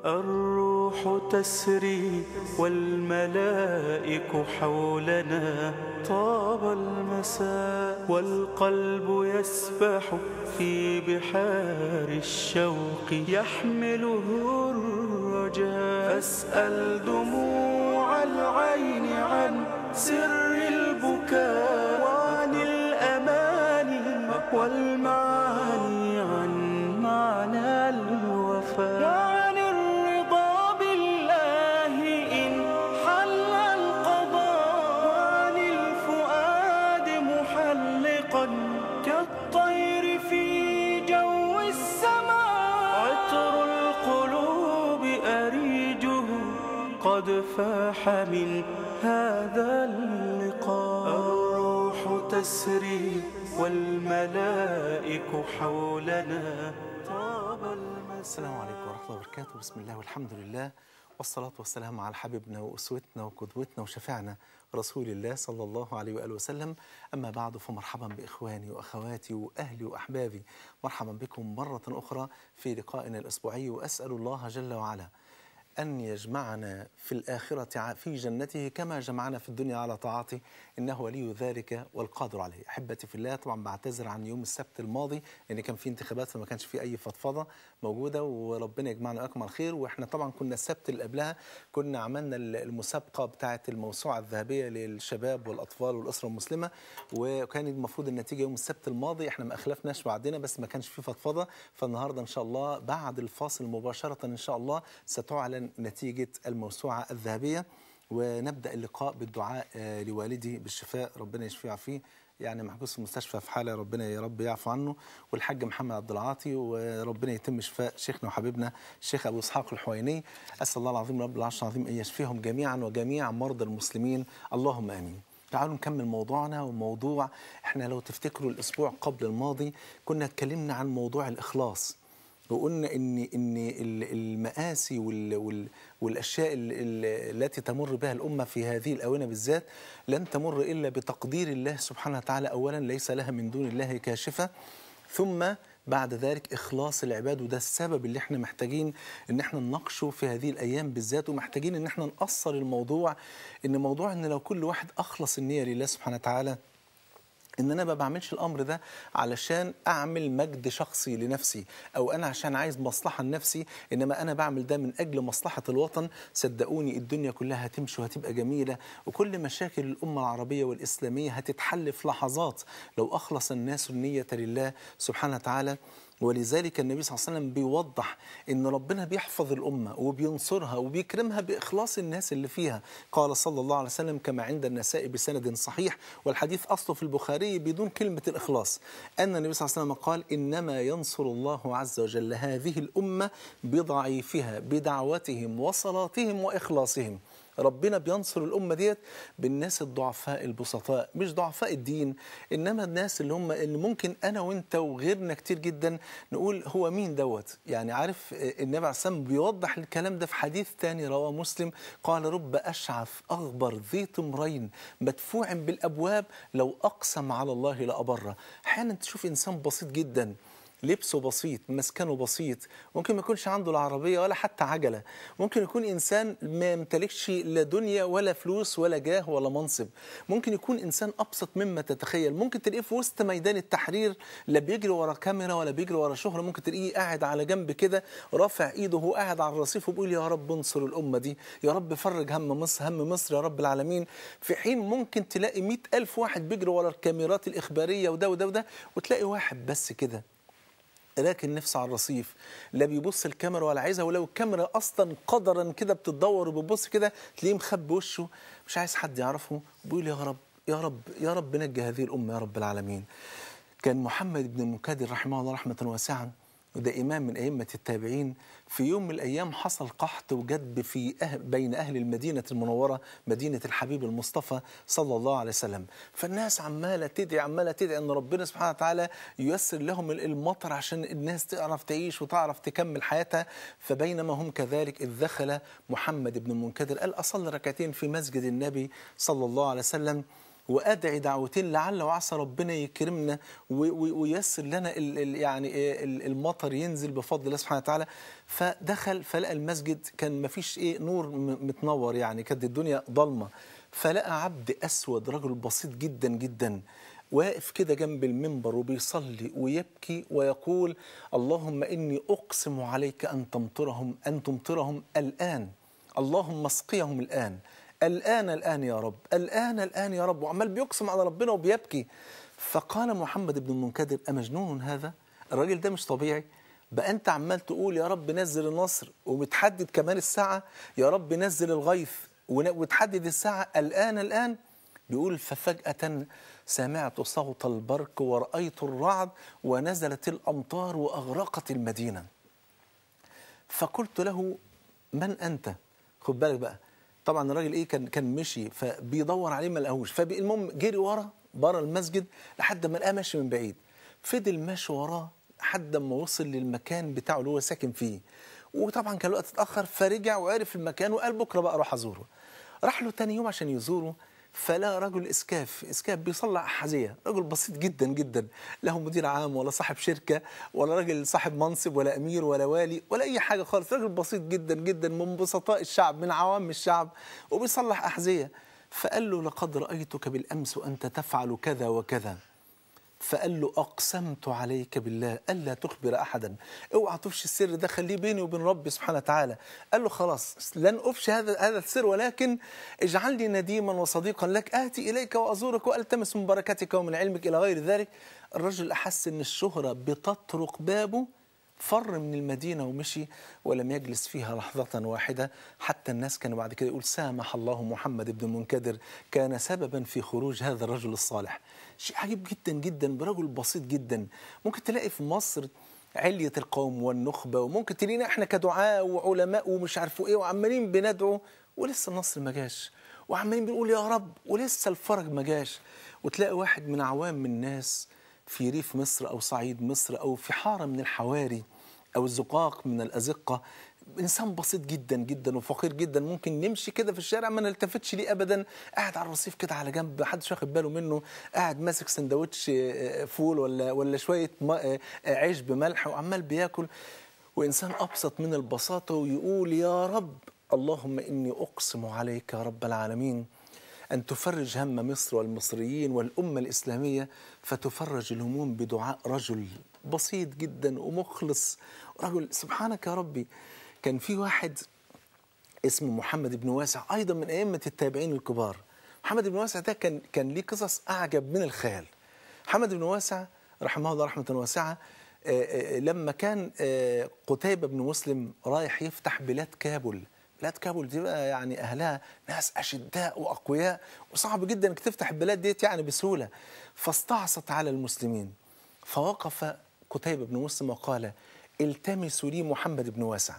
الروح تسري والملائك حولنا طاب المساء والقلب يسبح في بحار الشوق يحمله الرجاء فاسأل دموع العين عن سر البكاء وعن الأماني والمعاني عن معنى الوفاء وعن الرضا بالله إن حل القضاء وعن الفؤاد محلقا كالطير في جو السماء عطر القلوب أريجه قد فاح من هذا اللقاء الروح تسري والملائك حولنا طاب المساء السلام عليكم ورحمة الله وبركاته بسم الله والحمد لله والصلاة والسلام على حبيبنا وأسوتنا وقدوتنا وشفيعنا رسول الله صلى الله عليه وآله وسلم أما بعد فمرحبا بإخواني وأخواتي وأهلي وأحبابي مرحبا بكم مرة أخرى في لقائنا الأسبوعي وأسأل الله جل وعلا أن يجمعنا في الآخرة ع- في جنته كما جمعنا في الدنيا على طاعته إنه ولي ذلك والقادر عليه أحبتي في الله طبعا بعتذر عن يوم السبت الماضي لأن كان في انتخابات فما كانش في أي فضفضة موجودة وربنا يجمعنا وياكم على الخير وإحنا طبعا كنا السبت اللي قبلها كنا عملنا ال- المسابقة بتاعة الموسوعة الذهبية للشباب والأطفال والأسرة المسلمة وكان المفروض النتيجة يوم السبت الماضي إحنا ما أخلفناش بعدنا بس ما كانش في فضفضة فالنهاردة إن شاء الله بعد الفاصل مباشرة إن شاء الله ستعلن نتيجة الموسوعة الذهبية ونبدا اللقاء بالدعاء آه، لوالدي بالشفاء ربنا يشفيه ويعافيه يعني محجوز في المستشفى في حاله ربنا يا رب يعفو عنه والحاج محمد عبد العاطي وربنا يتم شفاء شيخنا وحبيبنا الشيخ ابو اسحاق الحويني اسال الله العظيم رب العرش العظيم ان يشفيهم جميعا وجميع مرضى المسلمين اللهم امين تعالوا نكمل موضوعنا وموضوع احنا لو تفتكروا الاسبوع قبل الماضي كنا اتكلمنا عن موضوع الاخلاص وقلنا ان ان ال- المآسي وال وال والاشياء ال- ال- التي تمر بها الامه في هذه الاونه بالذات لن تمر الا بتقدير الله سبحانه وتعالى اولا ليس لها من دون الله كاشفه ثم بعد ذلك اخلاص العباد وده السبب اللي احنا محتاجين ان احنا نناقشه في هذه الايام بالذات ومحتاجين ان احنا نأصل الموضوع ان موضوع ان لو كل واحد اخلص النيه لله سبحانه وتعالى ان انا ما بعملش الامر ده علشان اعمل مجد شخصي لنفسي او انا عشان عايز مصلحه لنفسي انما انا بعمل ده من اجل مصلحه الوطن صدقوني الدنيا كلها هتمشي وهتبقى جميله وكل مشاكل الامه العربيه والاسلاميه هتتحل في لحظات لو اخلص الناس النيه لله سبحانه وتعالى ولذلك النبي صلى الله عليه وسلم بيوضح ان ربنا بيحفظ الامه وبينصرها وبيكرمها باخلاص الناس اللي فيها قال صلى الله عليه وسلم كما عند النساء بسند صحيح والحديث اصله في البخاري بدون كلمه الاخلاص ان النبي صلى الله عليه وسلم قال انما ينصر الله عز وجل هذه الامه بضعيفها بدعوتهم وصلاتهم واخلاصهم ربنا بينصر الأمة ديت بالناس الضعفاء البسطاء مش ضعفاء الدين إنما الناس اللي هم اللي ممكن أنا وأنت وغيرنا كتير جدا نقول هو مين دوت يعني عارف آه، النبي عليه الصلاة والسلام بيوضح الكلام ده في حديث تاني رواه مسلم قال رب أشعث أغبر ذي طمرين مدفوع بالأبواب لو أقسم على الله لأبره أحيانا تشوف إنسان بسيط جدا لبسه بسيط مسكنه بسيط ممكن ما يكونش عنده العربية ولا حتى عجلة ممكن يكون إنسان ما يمتلكش لا دنيا ولا فلوس ولا جاه ولا منصب ممكن يكون إنسان أبسط مما تتخيل ممكن تلاقيه في وسط ميدان التحرير لا بيجري ورا كاميرا ولا بيجري ورا شهرة ممكن تلاقيه قاعد على جنب كده رافع إيده وهو قاعد على الرصيف وبيقول يا رب انصر الأمة دي يا رب فرج هم مصر هم مصر يا رب العالمين في حين ممكن تلاقي مئة ألف واحد بيجري ورا الكاميرات الإخبارية وده وده وده وتلاقي واحد بس كده راكن نفسه على الرصيف لا بيبص الكاميرا ولا عايزها ولو الكاميرا اصلا قدرا كده بتدور وبتبص كده تلاقيه مخبي وشه مش عايز حد يعرفه بيقول يا رب يا رب يا رب نجي هذه الامه يا رب العالمين كان محمد بن المكادر رحمه الله رحمه واسعه وده إمام من أئمة التابعين في يوم من الأيام حصل قحط وجدب في أهل بين أهل المدينة المنورة مدينة الحبيب المصطفى صلى الله عليه وسلم فالناس عمالة تدعي عمالة تدعي أن ربنا سبحانه وتعالى ييسر لهم المطر عشان الناس تعرف تعيش وتعرف تكمل حياتها فبينما هم كذلك إذ دخل محمد بن المنكدر قال أصلي ركعتين في مسجد النبي صلى الله عليه وسلم وادعي دعوتين لعل وعسى ربنا يكرمنا و- و- وييسر لنا ال ال يعني إيه ال- المطر ينزل بفضل الله سبحانه وتعالى فدخل فلقى المسجد كان ما فيش ايه نور م- متنور يعني كانت الدنيا ضلمه فلقى عبد اسود رجل بسيط جدا جدا واقف كده جنب المنبر وبيصلي ويبكي ويقول اللهم اني اقسم عليك ان تمطرهم ان تمطرهم الان اللهم اسقيهم الان الان الان يا رب الان الان يا رب وعمال بيقسم على ربنا وبيبكي فقال محمد بن المنكدر امجنون هذا الراجل ده مش طبيعي بقى انت عمال تقول يا رب نزل النصر ومتحدد كمان الساعه يا رب نزل الغيث ون- وتحدد الساعه الان الان بيقول ففجأة سمعت صوت البرق ورأيت الرعد ونزلت الأمطار وأغرقت المدينة فقلت له من أنت خد بالك بقى طبعا الراجل ايه كان كان مشي فبيدور عليه ما لقاهوش فالمهم جري ورا بره المسجد لحد ما لقاه ماشي من بعيد فضل ماشي وراه لحد ما وصل للمكان بتاعه اللي هو ساكن فيه وطبعا كان الوقت اتاخر فرجع وعرف المكان وقال بكره بقى اروح ازوره راح له تاني يوم عشان يزوره فلا رجل اسكاف اسكاف بيصلع احذيه رجل بسيط جدا جدا له مدير عام ولا صاحب شركه ولا راجل صاحب منصب ولا امير ولا والي ولا اي حاجه خالص راجل بسيط جدا جدا من بسطاء الشعب من عوام الشعب وبيصلح احذيه فقال له لقد رايتك بالامس وانت تفعل كذا وكذا فقال له أقسمت عليك بالله ألا تخبر أحدا اوعى تفشي السر ده خليه بيني وبين ربي سبحانه وتعالى قال له خلاص لن أفشي هذا هذا السر ولكن اجعلني نديما وصديقا لك آتي إليك وأزورك وألتمس من بركتك ومن علمك إلى غير ذلك الرجل أحس أن الشهرة بتطرق بابه فر من المدينة ومشي ولم يجلس فيها لحظة واحدة حتى الناس كانوا بعد كده يقول سامح الله محمد بن المنكدر كان سببا في خروج هذا الرجل الصالح شيء عجيب جدا جدا برجل بسيط جدا ممكن تلاقي في مصر علية القوم والنخبة وممكن تلاقينا احنا كدعاء وعلماء ومش عارفوا ايه وعمالين بندعو ولسه النصر ما جاش وعمالين بنقول يا رب ولسه الفرج ما جاش وتلاقي واحد من عوام الناس في ريف مصر أو صعيد مصر أو في حارة من الحواري أو الزقاق من الأزقة إنسان بسيط جدا جدا وفقير جدا ممكن نمشي كده في الشارع ما نلتفتش ليه أبدا قاعد على الرصيف كده على جنب محدش واخد باله منه قاعد ماسك سندوتش آه، فول ولا ولا شوية ما- آه، آه، عيش بملح وعمال بياكل وإنسان أبسط من البساطة ويقول يا رب اللهم إني أقسم عليك يا رب العالمين أن تفرج هم مصر والمصريين والأمة الإسلامية فتفرج الهموم بدعاء رجل بسيط جدا ومخلص رجل سبحانك يا ربي كان في واحد اسمه محمد بن واسع أيضا من أئمة التابعين الكبار محمد بن واسع ده كان كان ليه قصص أعجب من الخيال محمد بن واسع رحمه الله رحمة واسعة آه، آه، لما كان آه، قتيبة بن مسلم رايح يفتح بلاد كابل بلاد كابل دي بقى يعني أهلها ناس أشداء وأقوياء وصعب جدا إنك تفتح البلاد ديت يعني بسهولة فاستعصت على المسلمين فوقف قتيبة بن مسلم وقال التمسوا لي محمد بن واسع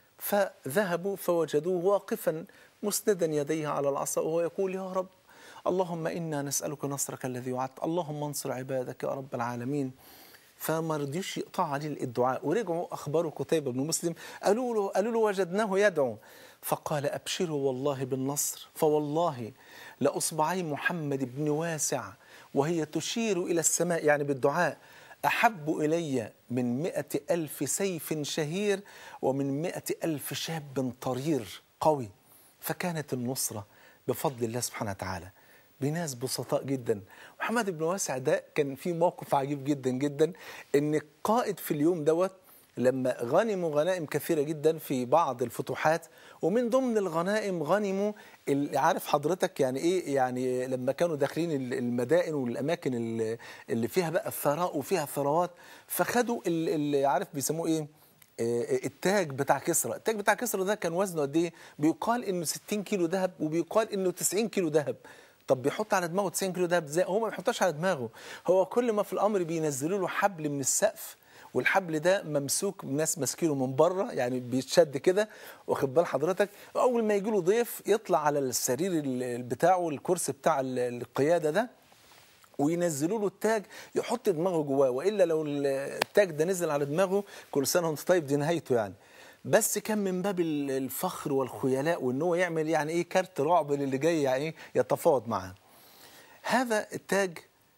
فذهبوا فوجدوه واقفا مسندا يديه على العصا وهو يقول يا رب اللهم انا نسالك نصرك الذي وعدت اللهم انصر عبادك يا رب العالمين فما رضيوش يقطع عليه الدعاء ورجعوا اخبروا قتيبة بن مسلم قالوا له قالوا له وجدناه يدعو فقال ابشروا والله بالنصر فوالله لاصبعي محمد بن واسع وهي تشير الى السماء يعني بالدعاء أحب إلي من مئة ألف سيف شهير ومن مئة ألف شاب طرير قوي فكانت النصرة بفضل الله سبحانه وتعالى بناس بسطاء جدا محمد بن واسع ده كان في موقف عجيب جدا جدا ان القائد في اليوم دوت لما غنموا غنائم كثيرة جدا في بعض الفتوحات ومن ضمن الغنائم غنموا ال- عارف حضرتك يعني ايه يعني لما كانوا داخلين ال- المدائن والاماكن ال- اللي فيها بقى الثراء وفيها ثروات فخدوا ال- اللي عارف بيسموه ايه آه، التاج بتاع كسرى التاج بتاع كسرى ده كان وزنه قد ايه بيقال انه 60 كيلو ذهب وبيقال انه 90 كيلو ذهب طب بيحط على دماغه 90 كيلو ذهب ازاي هو ما بيحطهاش على دماغه هو كل ما في الامر بينزلوا له حبل من السقف والحبل ده ممسوك ناس ماسكينه من بره يعني بيتشد كده واخد بال حضرتك اول ما يجي له ضيف يطلع على السرير ال- بتاعه الكرسي بتاع ال- القياده ده وينزلوا له التاج يحط دماغه جواه والا لو التاج ده نزل على دماغه كل سنه وانت طيب دي نهايته يعني بس كان من باب ال- الفخر والخيلاء وان هو يعمل يعني ايه كارت رعب للي جاي يعني ايه يتفاوض معاه هذا التاج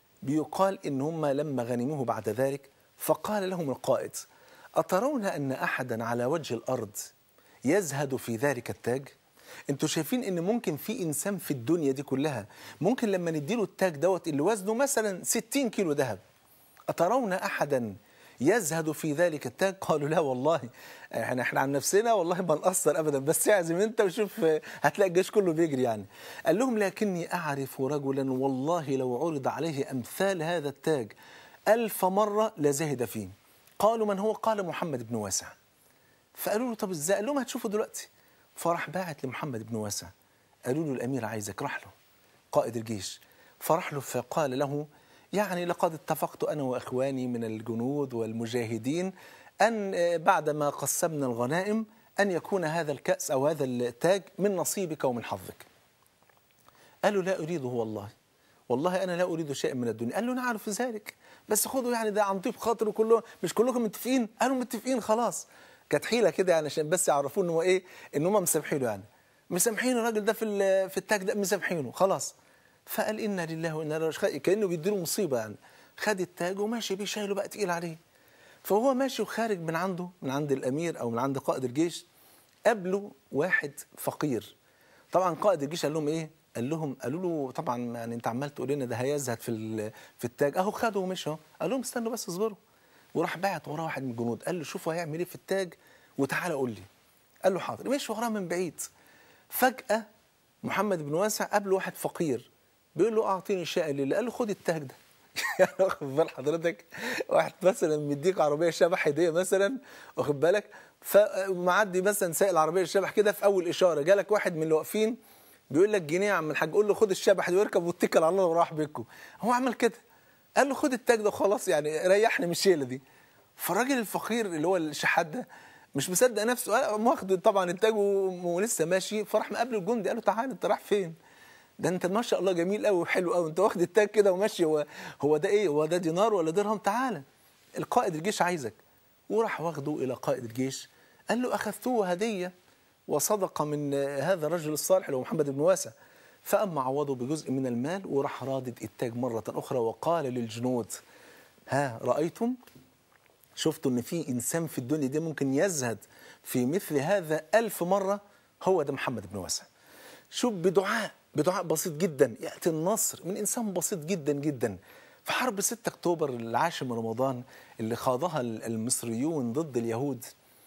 بيقال إن هم لما غنموه بعد ذلك فقال لهم القائد أترون أن أحدا على وجه الأرض يزهد في ذلك التاج انتوا شايفين ان ممكن في انسان في الدنيا دي كلها ممكن لما نديله التاج دوت اللي وزنه مثلا 60 كيلو ذهب أترون أحدا يزهد في ذلك التاج قالوا لا والله احنا احنا عن نفسنا والله ما نقصر ابدا بس اعزم انت وشوف آه، هتلاقي الجيش كله بيجري يعني قال لهم لكني اعرف رجلا والله لو عرض عليه امثال هذا التاج الف مره لزهد فيه قالوا من هو قال محمد بن واسع فقالوا له طب ازاي قال لهم هتشوفوا دلوقتي فراح باعت لمحمد بن واسع قالوا له الامير عايزك راح له قائد الجيش فراح له فقال له يعني لقد اتفقت انا واخواني من الجنود والمجاهدين ان آه، بعدما قسمنا الغنائم ان يكون هذا الكاس او هذا التاج من نصيبك ومن حظك. قال له لا اريده والله والله انا لا اريد شيئا من الدنيا قال له نعرف ذلك بس خذوا يعني ده عن طيب خاطر كله مش كلكم متفقين قالوا متفقين خلاص كانت حيله كده يعني عشان بس يعرفوه ان هو ايه ان هم مسامحينه يعني مسامحين الراجل ده في ال- في التاج ده مسامحينه خلاص فقال انا لله وانا اليه راجعون كانه بيديله مصيبه يعني خد التاج وماشي بيه شايله بقى تقيل عليه فهو ماشي وخارج من عنده من عند الامير او من عند قائد الجيش قابله واحد فقير طبعا قائد الجيش قال لهم ايه قال لهم قالوا له طبعا يعني انت عمال تقول لنا ده هيزهد في ال- في التاج اهو خده ومشي اهو قال لهم استنوا بس اصبروا وراح بعت وراه واحد من الجنود قال له شوفوا هيعمل ايه في التاج وتعالى قول لي قال له حاضر مشي وراه من بعيد فجاه محمد بن واسع قابله واحد فقير بيقول له اعطيني شيئا لله قال له خد التاج ده يعني واخد بال حضرتك واحد مثلا مديك عربيه شبح هديه مثلا واخد بالك فمعدي مثلا سايق العربيه الشبح كده في اول اشاره جالك واحد من اللي واقفين بيقول لك جنيه يا عم الحاج قول له خد الشبح ده واركب واتكل على الله وراح بيكم هو عمل كده قال له خد التاج ده خلاص يعني ريحني من الشيله دي فالراجل الفقير اللي هو الشحات ده مش مصدق نفسه قال- واخد طبعا التاج و- ولسه ماشي فراح مقابل الجندي قال له تعالى انت رايح فين؟ ده انت ما شاء الله جميل قوي وحلو قوي انت واخد التاج كده وماشي هو هو ده ايه هو ده دينار ولا درهم تعالى القائد الجيش عايزك وراح واخده الى قائد الجيش قال له اخذته هديه وصدقه من هذا الرجل الصالح اللي هو محمد بن واسع فاما عوضه بجزء من المال وراح رادد التاج مره اخرى وقال للجنود ها رايتم شفتوا ان في انسان في الدنيا دي ممكن يزهد في مثل هذا ألف مرة هو ده محمد بن واسع شوف بدعاء بدعاء بسيط جدا يأتي النصر من إنسان بسيط جدا جدا في حرب 6 أكتوبر العاشر من رمضان اللي خاضها المصريون ضد اليهود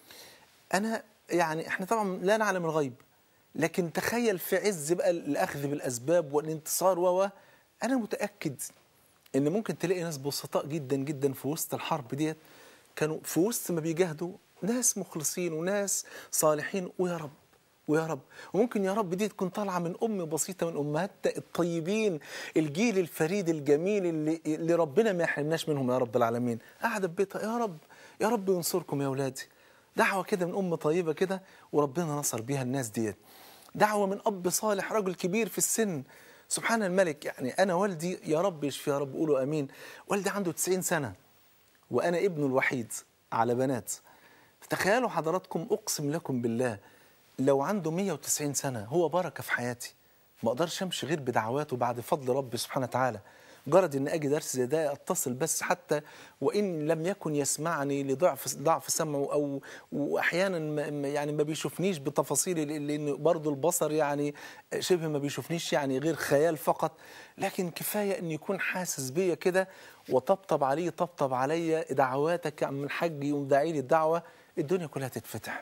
أنا يعني إحنا طبعا لا نعلم الغيب لكن تخيل في عز بقى الأخذ بالأسباب والانتصار و أنا متأكد ان ممكن تلاقي ناس بسطاء جدا جدا في وسط الحرب ديت كانوا في وسط ما بيجاهدوا ناس مخلصين وناس صالحين ويا رب ويا رب وممكن يا رب دي تكون طالعه من ام بسيطه من امهاتنا الطيبين الجيل الفريد الجميل اللي, اللي ربنا ما يحرمناش منهم يا رب العالمين قاعده في بيتها يا رب يا رب ينصركم يا اولادي دعوه كده من ام طيبه كده وربنا نصر بيها الناس ديت دعوة من أب صالح رجل كبير في السن سبحان الملك يعني أنا والدي يا رب يشفي يا رب قولوا أمين والدي عنده 90 سنة وأنا ابنه الوحيد على بنات تخيلوا حضراتكم أقسم لكم بالله لو عنده 190 سنة هو بركة في حياتي ما أقدرش أمشي غير بدعواته بعد فضل ربي سبحانه وتعالى جرد ان اجي درس زي ده اتصل بس حتى وان لم يكن يسمعني لضعف ضعف سمعه او واحيانا ما- ما- يعني ما بيشوفنيش بتفاصيل لان برضه البصر يعني شبه ما بيشوفنيش يعني غير خيال فقط لكن كفايه ان يكون حاسس بيا كده وطبطب عليه طبطب عليا دعواتك يا عم الحاج يقوم داعي لي الدعوه الدنيا كلها تتفتح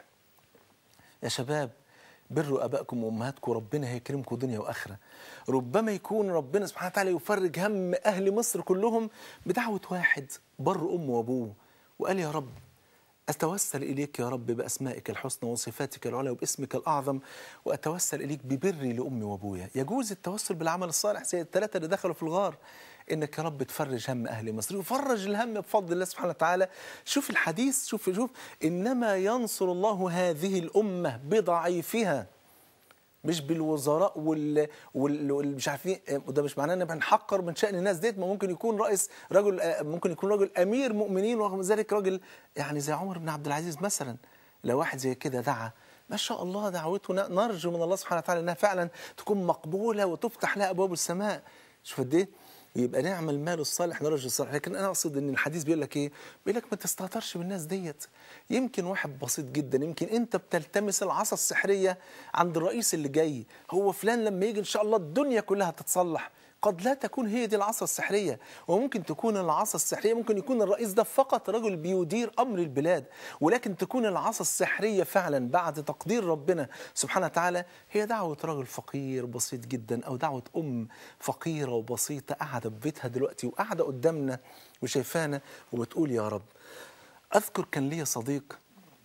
يا شباب بروا ابائكم وامهاتكم ربنا هيكرمكم دنيا واخره ربما يكون ربنا سبحانه وتعالى يفرج هم اهل مصر كلهم بدعوه واحد بر امه وابوه وقال يا رب أتوسل إليك يا رب بأسمائك الحسنى وصفاتك العلى وباسمك الأعظم وأتوسل إليك ببري لأمي وأبويا يجوز التوسل بالعمل الصالح زي الثلاثة اللي دخلوا في الغار إنك يا رب تفرج هم أهل مصر وفرج الهم بفضل الله سبحانه وتعالى شوف الحديث شوف شوف إنما ينصر الله هذه الأمة بضعيفها مش بالوزراء وال, وال... وال... مش عارفين وده مش معناه ان احنا بنحقر من شان الناس ديت ما ممكن يكون رئيس رجل آه، ممكن يكون رجل امير مؤمنين ورغم ذلك راجل يعني زي عمر بن عبد العزيز مثلا لو واحد زي كده دعا ما شاء الله دعوته ن- نرجو من الله سبحانه وتعالى انها فعلا تكون مقبوله وتفتح لها ابواب السماء شوف قد ايه يبقى نعم المال الصالح لرجل الصالح لكن انا اقصد ان الحديث بيقول لك ايه بيقول لك ما تستهترش بالناس ديت يمكن واحد بسيط جدا يمكن انت بتلتمس العصا السحريه عند الرئيس اللي جاي هو فلان لما يجي ان شاء الله الدنيا كلها تتصلح قد لا تكون هي دي العصا السحرية وممكن تكون العصا السحرية ممكن يكون الرئيس ده فقط رجل بيدير أمر البلاد ولكن تكون العصا السحرية فعلا بعد تقدير ربنا سبحانه وتعالى هي دعوة رجل فقير بسيط جدا أو دعوة أم فقيرة وبسيطة قاعدة في بيتها دلوقتي وقاعدة قدامنا وشايفانا وبتقول يا رب أذكر كان لي صديق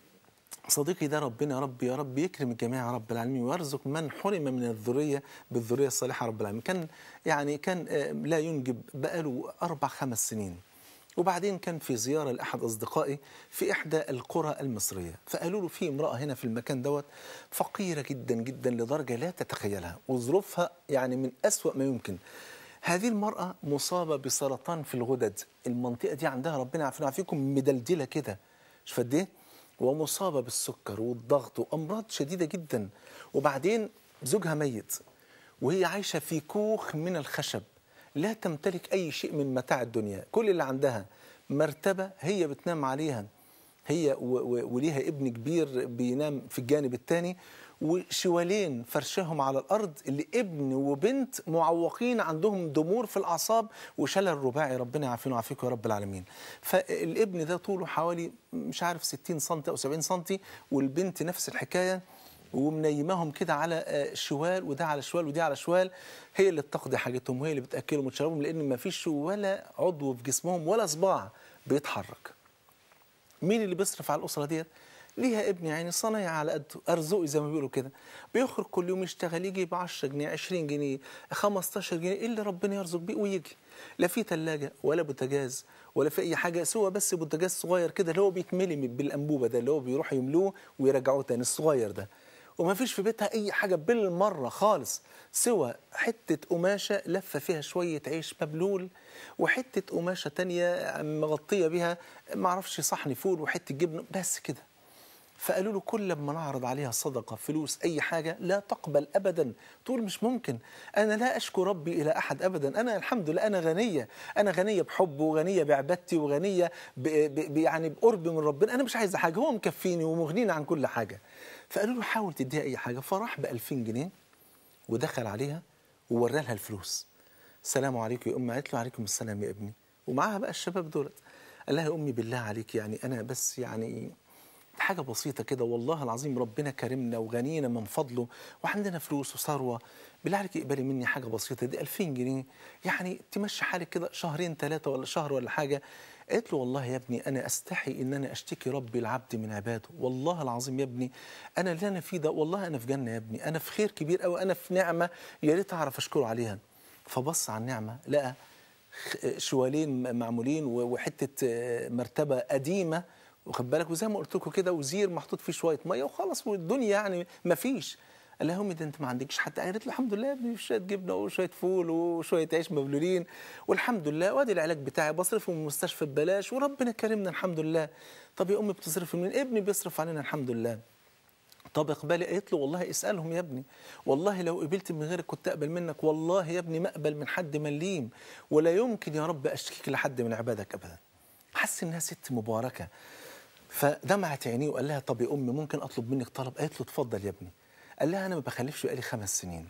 صديقي ده ربنا يا رب يا رب يكرم الجميع يا رب العالمين ويرزق من حرم من الذريه بالذريه الصالحه يا رب العالمين كان يعني كان آه، لا ينجب بقاله اربع خمس سنين وبعدين كان في زياره لاحد اصدقائي في احدى القرى المصريه فقالوا له في امراه هنا في المكان دوت فقيره جدا جدا لدرجه لا تتخيلها وظروفها يعني من اسوا ما يمكن هذه المراه مصابه بسرطان في الغدد المنطقه دي عندها ربنا يعافينا ويعافيكم مدلدله كده شوف قد ايه ومصابة بالسكر والضغط وأمراض شديدة جدا وبعدين زوجها ميت وهي عايشة في كوخ من الخشب لا تمتلك أي شيء من متاع الدنيا كل اللي عندها مرتبة هي بتنام عليها هي و- و- وليها ابن كبير بينام في الجانب الثاني وشوالين فرشهم على الارض اللي ابن وبنت معوقين عندهم ضمور في الاعصاب وشلل رباعي ربنا يعافينا ويعافيكم يا رب العالمين فالابن ده طوله حوالي مش عارف 60 سم او 70 سم والبنت نفس الحكايه ومنيماهم كده على آه، شوال وده على شوال ودي على شوال هي اللي بتقضي حاجتهم وهي اللي بتاكلهم وتشربهم لان ما فيش ولا عضو في جسمهم ولا صباع بيتحرك مين اللي بيصرف على الاسره ديت ليها ابن يعني صنايعي على قده ارزقي زي ما بيقولوا كده بيخرج كل يوم يشتغل يجي ب 10 جنيه 20 جنيه 15 جنيه اللي ربنا يرزق بيه ويجي لا في ثلاجه ولا بوتاجاز ولا في اي حاجه سوى بس بوتاجاز صغير كده اللي هو بيتملي من- بالانبوبه ده اللي هو بيروحوا يملوه ويرجعوه تاني الصغير ده وما فيش في بيتها اي حاجه بالمره خالص سوى حته قماشه لفه فيها شويه عيش مبلول وحته قماشه تانية مغطيه بيها معرفش صحن فول وحته جبنه بس كده فقالوا له كل لما نعرض عليها صدقة فلوس أي حاجة لا تقبل أبدا تقول مش ممكن أنا لا أشكو ربي إلى أحد أبدا أنا الحمد لله أنا غنية أنا غنية بحبه وغنية بعبادتي وغنية ب ب ب يعني بقرب من ربنا أنا مش عايزة حاجة هو مكفيني ومغنيني عن كل حاجة فقالوا له حاول تديها أي حاجة فراح ب 2000 جنيه ودخل عليها وورى لها الفلوس السلام عليكم يا أمي قالت له عليكم السلام يا ابني ومعاها بقى الشباب دولت قال لها يا أمي بالله عليك يعني أنا بس يعني حاجة بسيطة كده والله العظيم ربنا كرمنا وغنينا من فضله وعندنا فلوس وثروة بالله عليك اقبلي مني حاجة بسيطة دي 2000 جنيه يعني تمشي حالك كده شهرين ثلاثة ولا شهر ولا حاجة قالت له والله يا ابني أنا أستحي إن أنا أشتكي ربي العبد من عباده والله العظيم يا ابني أنا اللي أنا فيه ده والله أنا في جنة يا ابني أنا في خير كبير أوي أنا في نعمة يا ريت أعرف أشكره عليها فبص على النعمة لقى خ- شوالين معمولين و- وحته آه، مرتبه قديمه واخد بالك وزي ما قلت لكم كده وزير محطوط فيه شويه ميه وخلاص والدنيا يعني ما فيش قال لها يا امي ده انت ما عندكش حتى قالت له الحمد لله يا ابني شويه جبنه وشويه فول وشويه عيش مبلولين والحمد لله وادي العلاج بتاعي بصرفه من المستشفى ببلاش وربنا كرمنا الحمد لله طب يا امي بتصرفي منين ابني بيصرف علينا الحمد لله طب اقبلي قالت له والله اسالهم يا ابني والله لو قبلت من غيرك كنت اقبل منك والله يا ابني ما اقبل من حد مليم ولا يمكن يا رب اشتكيك لحد من عبادك ابدا حس انها ست مباركه فدمعت عينيه وقال لها طب يا امي ممكن اطلب منك طلب قالت له اتفضل يا ابني قال لها انا ما بخلفش بقالي خمس سنين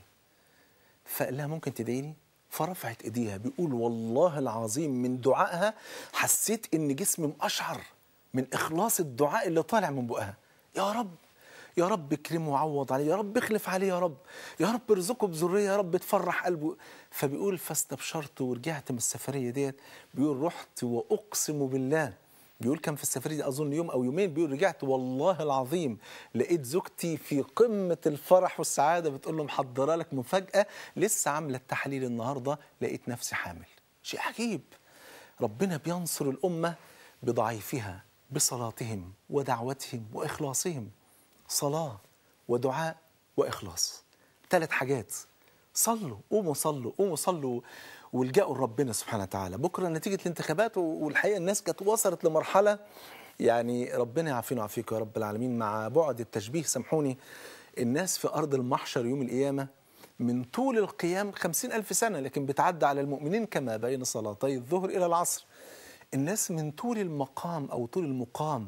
فقال لها ممكن تدعيني فرفعت ايديها بيقول والله العظيم من دعائها حسيت ان جسمي مقشعر من اخلاص الدعاء اللي طالع من بقها يا رب يا رب اكرمه وعوض عليه يا رب اخلف عليه يا رب يا رب ارزقه بذريه يا رب تفرح قلبه فبيقول فاستبشرت ورجعت من السفريه ديت بيقول رحت واقسم بالله بيقول كان في السفرية دي أظن يوم أو يومين بيقول رجعت والله العظيم لقيت زوجتي في قمة الفرح والسعادة بتقول له محضرة لك مفاجأة لسه عاملة التحليل النهاردة لقيت نفسي حامل شيء عجيب ربنا بينصر الأمة بضعيفها بصلاتهم ودعوتهم وإخلاصهم صلاة ودعاء وإخلاص ثلاث حاجات صلوا قوموا صلوا قوموا صلوا والجأوا لربنا سبحانه وتعالى بكرة نتيجة الانتخابات والحقيقة الناس كانت وصلت لمرحلة يعني ربنا يعافينا ويعافيكم يا رب العالمين مع بعد التشبيه سامحوني الناس في أرض المحشر يوم القيامة من طول القيام خمسين ألف سنة لكن بتعدى على المؤمنين كما بين صلاتي الظهر إلى العصر الناس من طول المقام أو طول المقام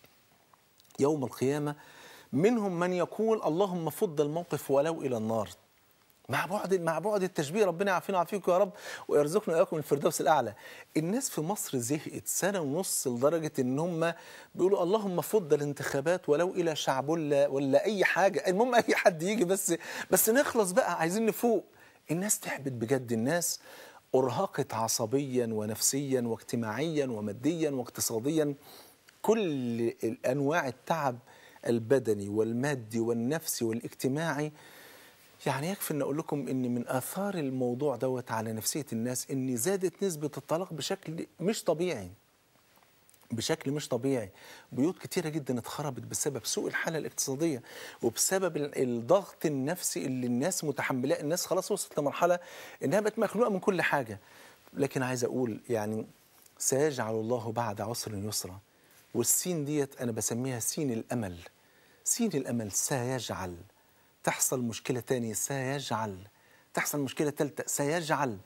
يوم القيامة منهم من يقول اللهم فض الموقف ولو إلى النار مع بعد مع بعد التشبيه ربنا يعافينا ويعافيكم يا رب ويرزقنا واياكم الفردوس الاعلى. الناس في مصر زهقت سنه ونص لدرجه ان هم بيقولوا اللهم فض الانتخابات ولو الى شعبله ولا اي حاجه، المهم اي حد يجي بس بس نخلص بقى عايزين نفوق. الناس تعبت بجد الناس ارهقت عصبيا ونفسيا واجتماعيا وماديا واقتصاديا كل انواع التعب البدني والمادي والنفسي والاجتماعي يعني يكفي ان اقول لكم ان من اثار الموضوع دوت على نفسيه الناس ان زادت نسبه الطلاق بشكل مش طبيعي بشكل مش طبيعي بيوت كتيرة جدا اتخربت بسبب سوء الحالة الاقتصادية وبسبب ال- الضغط النفسي اللي الناس متحملاه الناس خلاص وصلت لمرحلة انها بقت مخنوقة من كل حاجة لكن عايز اقول يعني سيجعل الله بعد عسر يسرا والسين ديت انا بسميها سين الامل سين الامل سيجعل تحصل مشكلة تانية سيجعل تحصل مشكلة تالتة سيجعل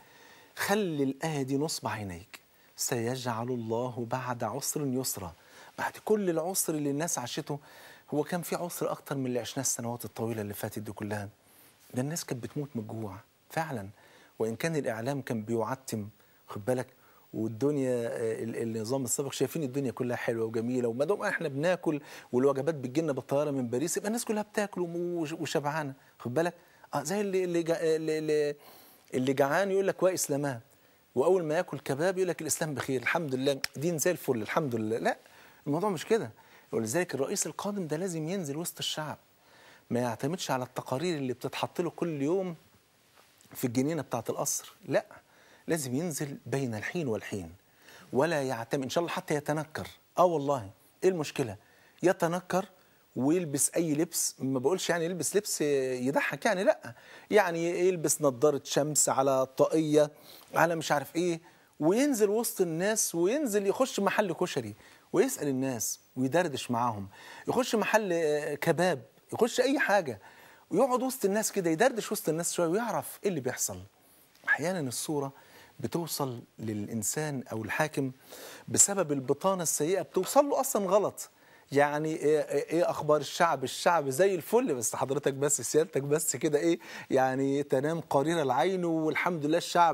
خلي الآية دي نصب عينيك سيجعل الله بعد عسر يسرا بعد كل العسر اللي الناس عاشته هو كان في عسر أكتر من اللي عشناه السنوات الطويلة اللي فاتت دي كلها ده الناس كانت بتموت من الجوع فعلا وإن كان الإعلام كان بيعتم خد بالك والدنيا آه، ال- النظام السابق شايفين الدنيا كلها حلوه وجميله وما دام احنا بناكل والوجبات بتجيلنا بالطياره من باريس يبقى الناس كلها بتاكل ومش- وشبعانه خد بالك اه زي اللي اللي جا- اللي, اللي, اللي جعان يقول لك واسلاماه واول ما ياكل كباب يقول لك الاسلام بخير الحمد لله دين زي الفل الحمد لله لا الموضوع مش كده ولذلك الرئيس القادم ده لازم ينزل وسط الشعب ما يعتمدش على التقارير اللي بتتحط له كل يوم في الجنينه بتاعه القصر لا لازم ينزل بين الحين والحين ولا يعتمد ان شاء الله حتى يتنكر اه والله ايه المشكله يتنكر ويلبس اي لبس ما بقولش يعني يلبس لبس يضحك يعني لا يعني يلبس نظاره شمس على طاقيه على مش عارف ايه وينزل وسط الناس وينزل يخش محل كشري ويسال الناس ويدردش معاهم يخش محل آه، كباب يخش اي حاجه ويقعد وسط الناس كده يدردش وسط الناس شويه ويعرف ايه اللي بيحصل احيانا الصوره بتوصل للانسان او الحاكم بسبب البطانه السيئه بتوصل له اصلا غلط يعني ايه, إيه اخبار الشعب الشعب زي الفل بس حضرتك بس سيادتك بس كده ايه يعني تنام قرير العين والحمد لله الشعب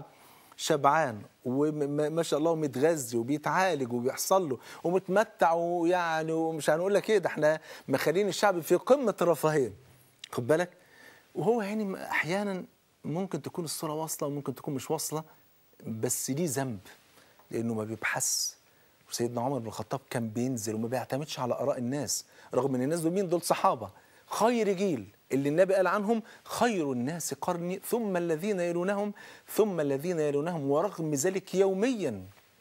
شبعان وما شاء الله متغذي وبيتعالج وبيحصل له ومتمتع ويعني ومش هنقول لك ايه ده احنا مخلين الشعب في قمه الرفاهيه خد بالك وهو يعني احيانا ممكن تكون الصوره واصله وممكن تكون مش واصله بس ليه ذنب لانه ما بيبحث وسيدنا عمر بن الخطاب كان بينزل وما بيعتمدش على اراء الناس رغم ان الناس دول مين دول صحابه خير جيل اللي النبي قال عنهم خير الناس قرني ثم الذين يلونهم ثم الذين يلونهم ورغم ذلك يوميا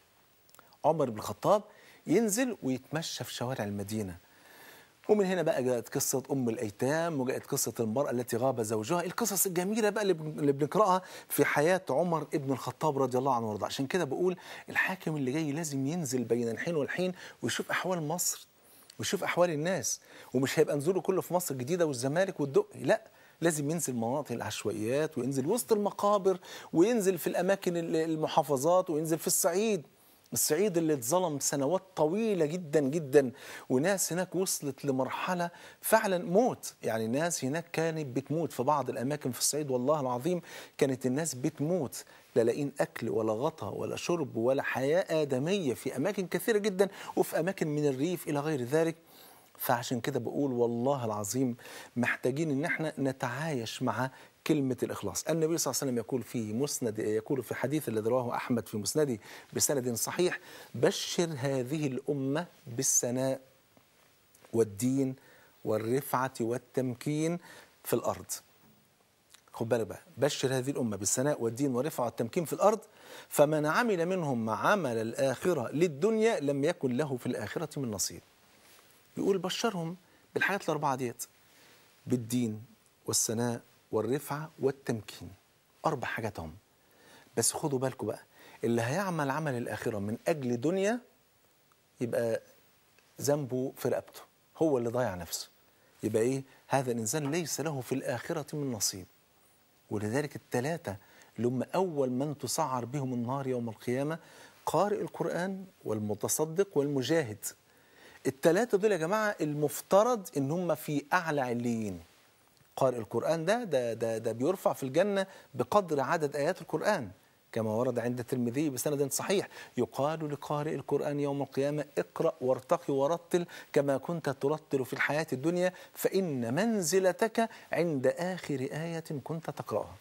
عمر بن الخطاب ينزل ويتمشى في شوارع المدينه ومن هنا بقى جاءت قصة أم الأيتام وجاءت قصة المرأة التي غاب زوجها القصص الجميلة بقى اللي بن- اللي بنقرأها في حياة عمر ابن الخطاب رضي الله عنه وارضاه عشان كده بقول الحاكم اللي جاي لازم ينزل بين الحين والحين ويشوف أحوال مصر ويشوف أحوال الناس ومش هيبقى نزوله كله في مصر الجديدة والزمالك والدقي لا لازم ينزل مناطق العشوائيات وينزل وسط المقابر وينزل في الأماكن ال- المحافظات وينزل في الصعيد الصعيد اللي اتظلم سنوات طويلة جدا جدا وناس هناك وصلت لمرحلة فعلا موت يعني ناس هناك كانت بتموت في بعض الأماكن في الصعيد والله العظيم كانت الناس بتموت لا لاقين أكل ولا غطا ولا شرب ولا حياة آدمية في أماكن كثيرة جدا وفي أماكن من الريف إلى غير ذلك فعشان كده بقول والله العظيم محتاجين ان احنا نتعايش مع كلمة الإخلاص النبي صلى الله عليه وسلم يقول في مسند يقول في حديث الذي رواه أحمد في مسنده بسند صحيح بشر هذه الأمة بالسناء والدين والرفعة والتمكين في الأرض خد بالك بقى بشر هذه الأمة بالسناء والدين والرفعة والتمكين في الأرض فمن عمل منهم عمل الآخرة للدنيا لم يكن له في الآخرة من نصيب بيقول بشرهم بالحاجات الأربعة ديت بالدين والسناء والرفعة والتمكين أربع حاجات هم بس خدوا بالكم بقى اللي هيعمل عمل الآخرة من أجل دنيا يبقى ذنبه في رقبته هو اللي ضيع نفسه يبقى إيه هذا الإنسان ليس له في الآخرة من نصيب ولذلك الثلاثة اللي هم أول من تسعر بهم النار يوم القيامة قارئ القرآن والمتصدق والمجاهد الثلاثة دول يا جماعة المفترض إن هم في أعلى عليين قارئ القرآن ده ده ده, ده بيرفع في الجنة بقدر عدد آيات القرآن كما ورد عند الترمذي بسند صحيح يقال لقارئ القرآن يوم القيامة اقرأ وارتقي ورتل كما كنت ترتل في الحياة الدنيا فإن منزلتك عند آخر آية كنت تقرأها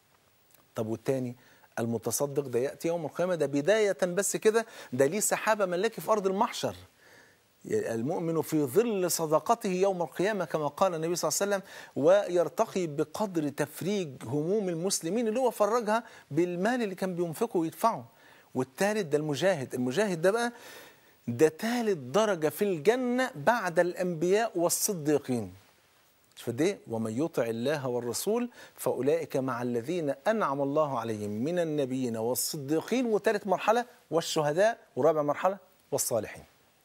طب والتاني المتصدق ده يأتي يوم القيامة ده بداية بس كده ده ليه سحابة ملاكي في أرض المحشر المؤمن في ظل صدقته يوم القيامة كما قال النبي صلى الله عليه وسلم ويرتقي بقدر تفريج هموم المسلمين اللي هو فرجها بالمال اللي كان بينفقه ويدفعه والثالث ده المجاهد المجاهد ده بقى ده ثالث درجة في الجنة بعد الأنبياء والصديقين شوف قد ايه ومن يطع الله والرسول فاولئك مع الذين انعم الله عليهم من النبيين والصديقين وثالث مرحله والشهداء ورابع مرحله والصالحين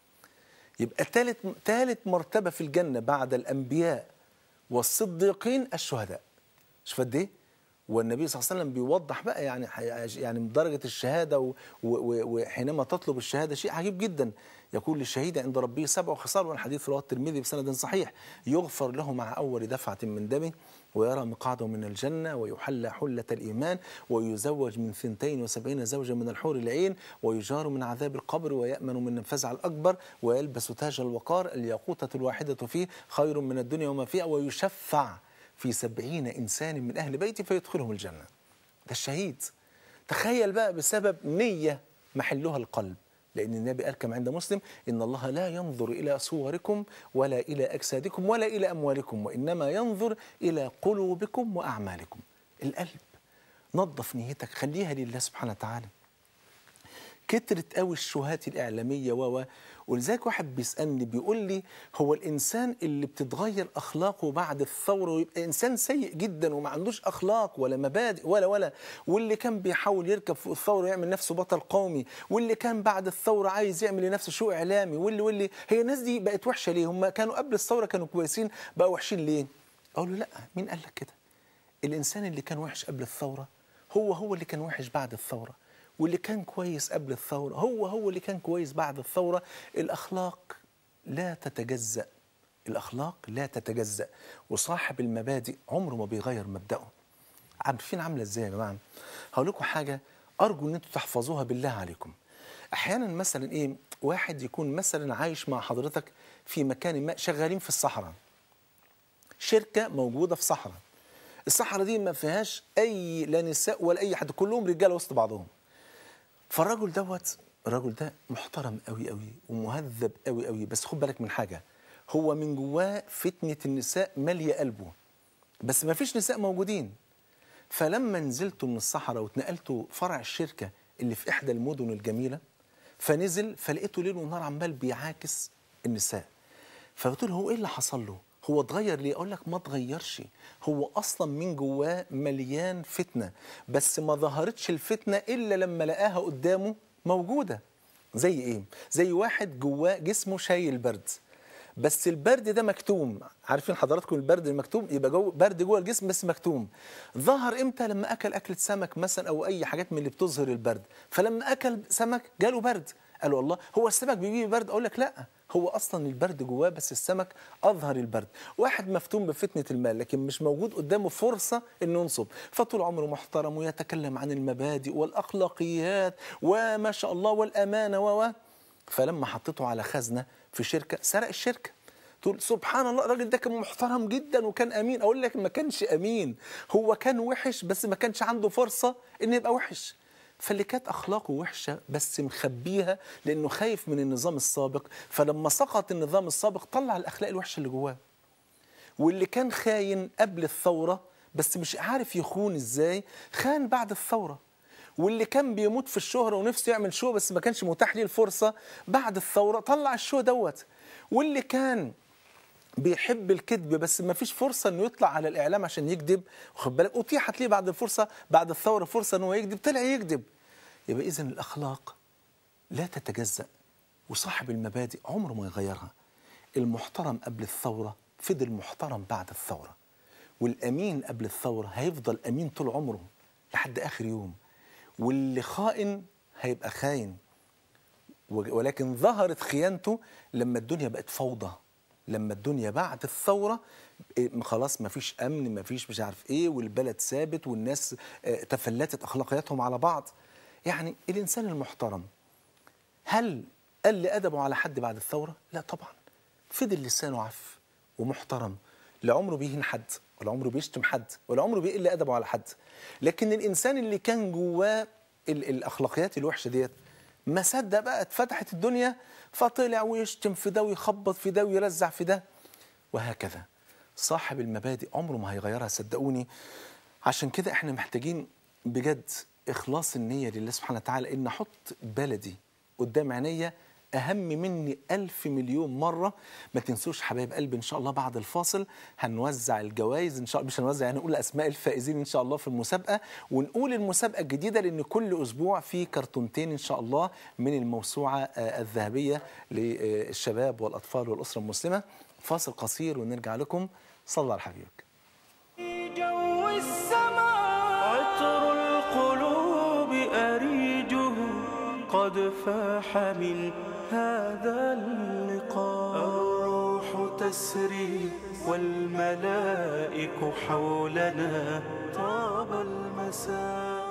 يبقى ثالث ثالث مرتبه في الجنه بعد الانبياء والصديقين الشهداء شوف قد ايه والنبي صلى الله عليه وسلم بيوضح بقى يعني يعني من درجه الشهاده و- و- وحينما تطلب الشهاده شيء عجيب جدا يقول للشهيد عند ربه سبع خصال والحديث رواه الترمذي بسند صحيح يغفر له مع اول دفعه من دمه ويرى مقعده من الجنة ويحلى حلة الإيمان ويزوج من ثنتين وسبعين زوجا من الحور العين ويجار من عذاب القبر ويأمن من الفزع الأكبر ويلبس تاج الوقار الياقوتة الواحدة فيه خير من الدنيا وما فيها ويشفع في سبعين إنسان من أهل بيته فيدخلهم الجنة ده الشهيد تخيل بقى بسبب نية محلها القلب لأن النبي قال كما عند مسلم إن الله لا ينظر إلى صوركم ولا إلى أجسادكم ولا إلى أموالكم وإنما ينظر إلى قلوبكم وأعمالكم القلب نظف نيتك خليها لله سبحانه وتعالى كترت قوي الشهات الإعلامية و و- ولذلك واحد بيسألني بيقول لي هو الإنسان اللي بتتغير أخلاقه بعد الثورة ويبقى إنسان سيء جدا وما عندوش أخلاق ولا مبادئ ولا ولا واللي كان بيحاول يركب فوق الثورة ويعمل نفسه بطل قومي واللي كان بعد الثورة عايز يعمل لنفسه شو إعلامي واللي واللي هي الناس دي بقت وحشة ليه هم كانوا قبل الثورة كانوا كويسين بقوا وحشين ليه أقول له لا مين قال لك كده الإنسان اللي كان وحش قبل الثورة هو هو اللي كان وحش بعد الثورة واللي كان كويس قبل الثورة هو هو اللي كان كويس بعد الثورة الأخلاق لا تتجزأ الأخلاق لا تتجزأ وصاحب المبادئ عمره ما بيغير مبدأه عارفين عاملة ازاي يا جماعة هقول لكم حاجة أرجو أن انتوا تحفظوها بالله عليكم أحيانا مثلا إيه واحد يكون مثلا عايش مع حضرتك في مكان ما شغالين في الصحراء شركة موجودة في صحراء الصحراء دي ما فيهاش أي لا نساء ولا أي حد كلهم رجالة وسط بعضهم فالراجل دوت الراجل ده محترم قوي قوي ومهذب قوي قوي بس خد بالك من حاجة هو من جواه فتنة النساء مالية قلبه بس ما فيش نساء موجودين فلما نزلت من الصحراء واتنقلت فرع الشركة اللي في إحدى المدن الجميلة فنزل فلقيته ليل ونهار عمال بيعاكس النساء فقلت له هو ايه اللي حصل له؟ هو اتغير ليه؟ اقول لك ما اتغيرش هو اصلا من جواه مليان فتنه بس ما ظهرتش الفتنه الا لما لقاها قدامه موجوده زي ايه؟ زي واحد جواه جسمه شايل برد بس البرد ده مكتوم عارفين حضراتكم البرد المكتوم يبقى جو برد جوه الجسم بس مكتوم ظهر امتى لما اكل اكله سمك مثلا او اي حاجات من اللي بتظهر البرد فلما اكل سمك جاله برد قالوا الله هو السمك بيجيب برد اقول لك لا هو اصلا البرد جواه بس السمك اظهر البرد واحد مفتون بفتنه المال لكن مش موجود قدامه فرصه انه ينصب فطول عمره محترم ويتكلم عن المبادئ والاخلاقيات وما شاء الله والامانه و فلما حطيته على خزنه في شركه سرق الشركه تقول سبحان الله الراجل ده كان محترم جدا وكان امين اقول لك ما كانش امين هو كان وحش بس ما كانش عنده فرصه انه يبقى وحش فاللي كانت اخلاقه وحشه بس مخبيها لانه خايف من النظام السابق فلما سقط النظام السابق طلع الاخلاق الوحشه اللي جواه واللي كان خاين قبل الثوره بس مش عارف يخون ازاي خان بعد الثوره واللي كان بيموت في الشهرة ونفسه يعمل شو بس ما كانش متاح ليه الفرصة بعد الثورة طلع الشو دوت واللي كان بيحب الكذب بس ما فيش فرصة انه يطلع على الاعلام عشان يكذب واخد بالك اتيحت ليه بعد الفرصة بعد الثورة فرصة انه يكذب طلع يكذب يبقى اذا الاخلاق لا تتجزأ وصاحب المبادئ عمره ما يغيرها المحترم قبل الثورة فضل محترم بعد الثورة والامين قبل الثوره هيفضل امين طول عمره لحد اخر يوم واللي خائن هيبقى خاين و- ولكن ظهرت خيانته لما الدنيا بقت فوضى لما الدنيا بعد الثورة إيه، خلاص ما فيش أمن ما فيش مش عارف إيه والبلد ثابت والناس آه، تفلتت أخلاقياتهم على بعض يعني الإنسان المحترم هل قل أدبه على حد بعد الثورة؟ لا طبعا فضل لسانه عف ومحترم لا عمره بيهين حد ولا عمره بيشتم حد ولا عمره بيقل أدبه على حد لكن الإنسان اللي كان جواه ال- الأخلاقيات الوحشة ديت ما صدق بقى اتفتحت الدنيا فطلع ويشتم في ده ويخبط في ده ويرزع في ده وهكذا صاحب المبادئ عمره ما هيغيرها صدقوني عشان كده احنا محتاجين بجد إخلاص النية لله سبحانه وتعالى إن أحط بلدي قدام عينيا أهم مني ألف مليون مرة ما تنسوش حبايب قلبي إن شاء الله بعد الفاصل هنوزع الجوائز إن شاء الله مش هنوزع يعني نقول أسماء الفائزين إن شاء الله في المسابقة ونقول المسابقة الجديدة لأن كل أسبوع في كرتونتين إن شاء الله من الموسوعة آه، الذهبية للشباب والأطفال والأسرة المسلمة فاصل قصير ونرجع لكم صلى على حبيبك في جو السماء عطر القلوب أريجه قد فاح من هذا اللقاء الروح تسري والملائك حولنا طاب المساء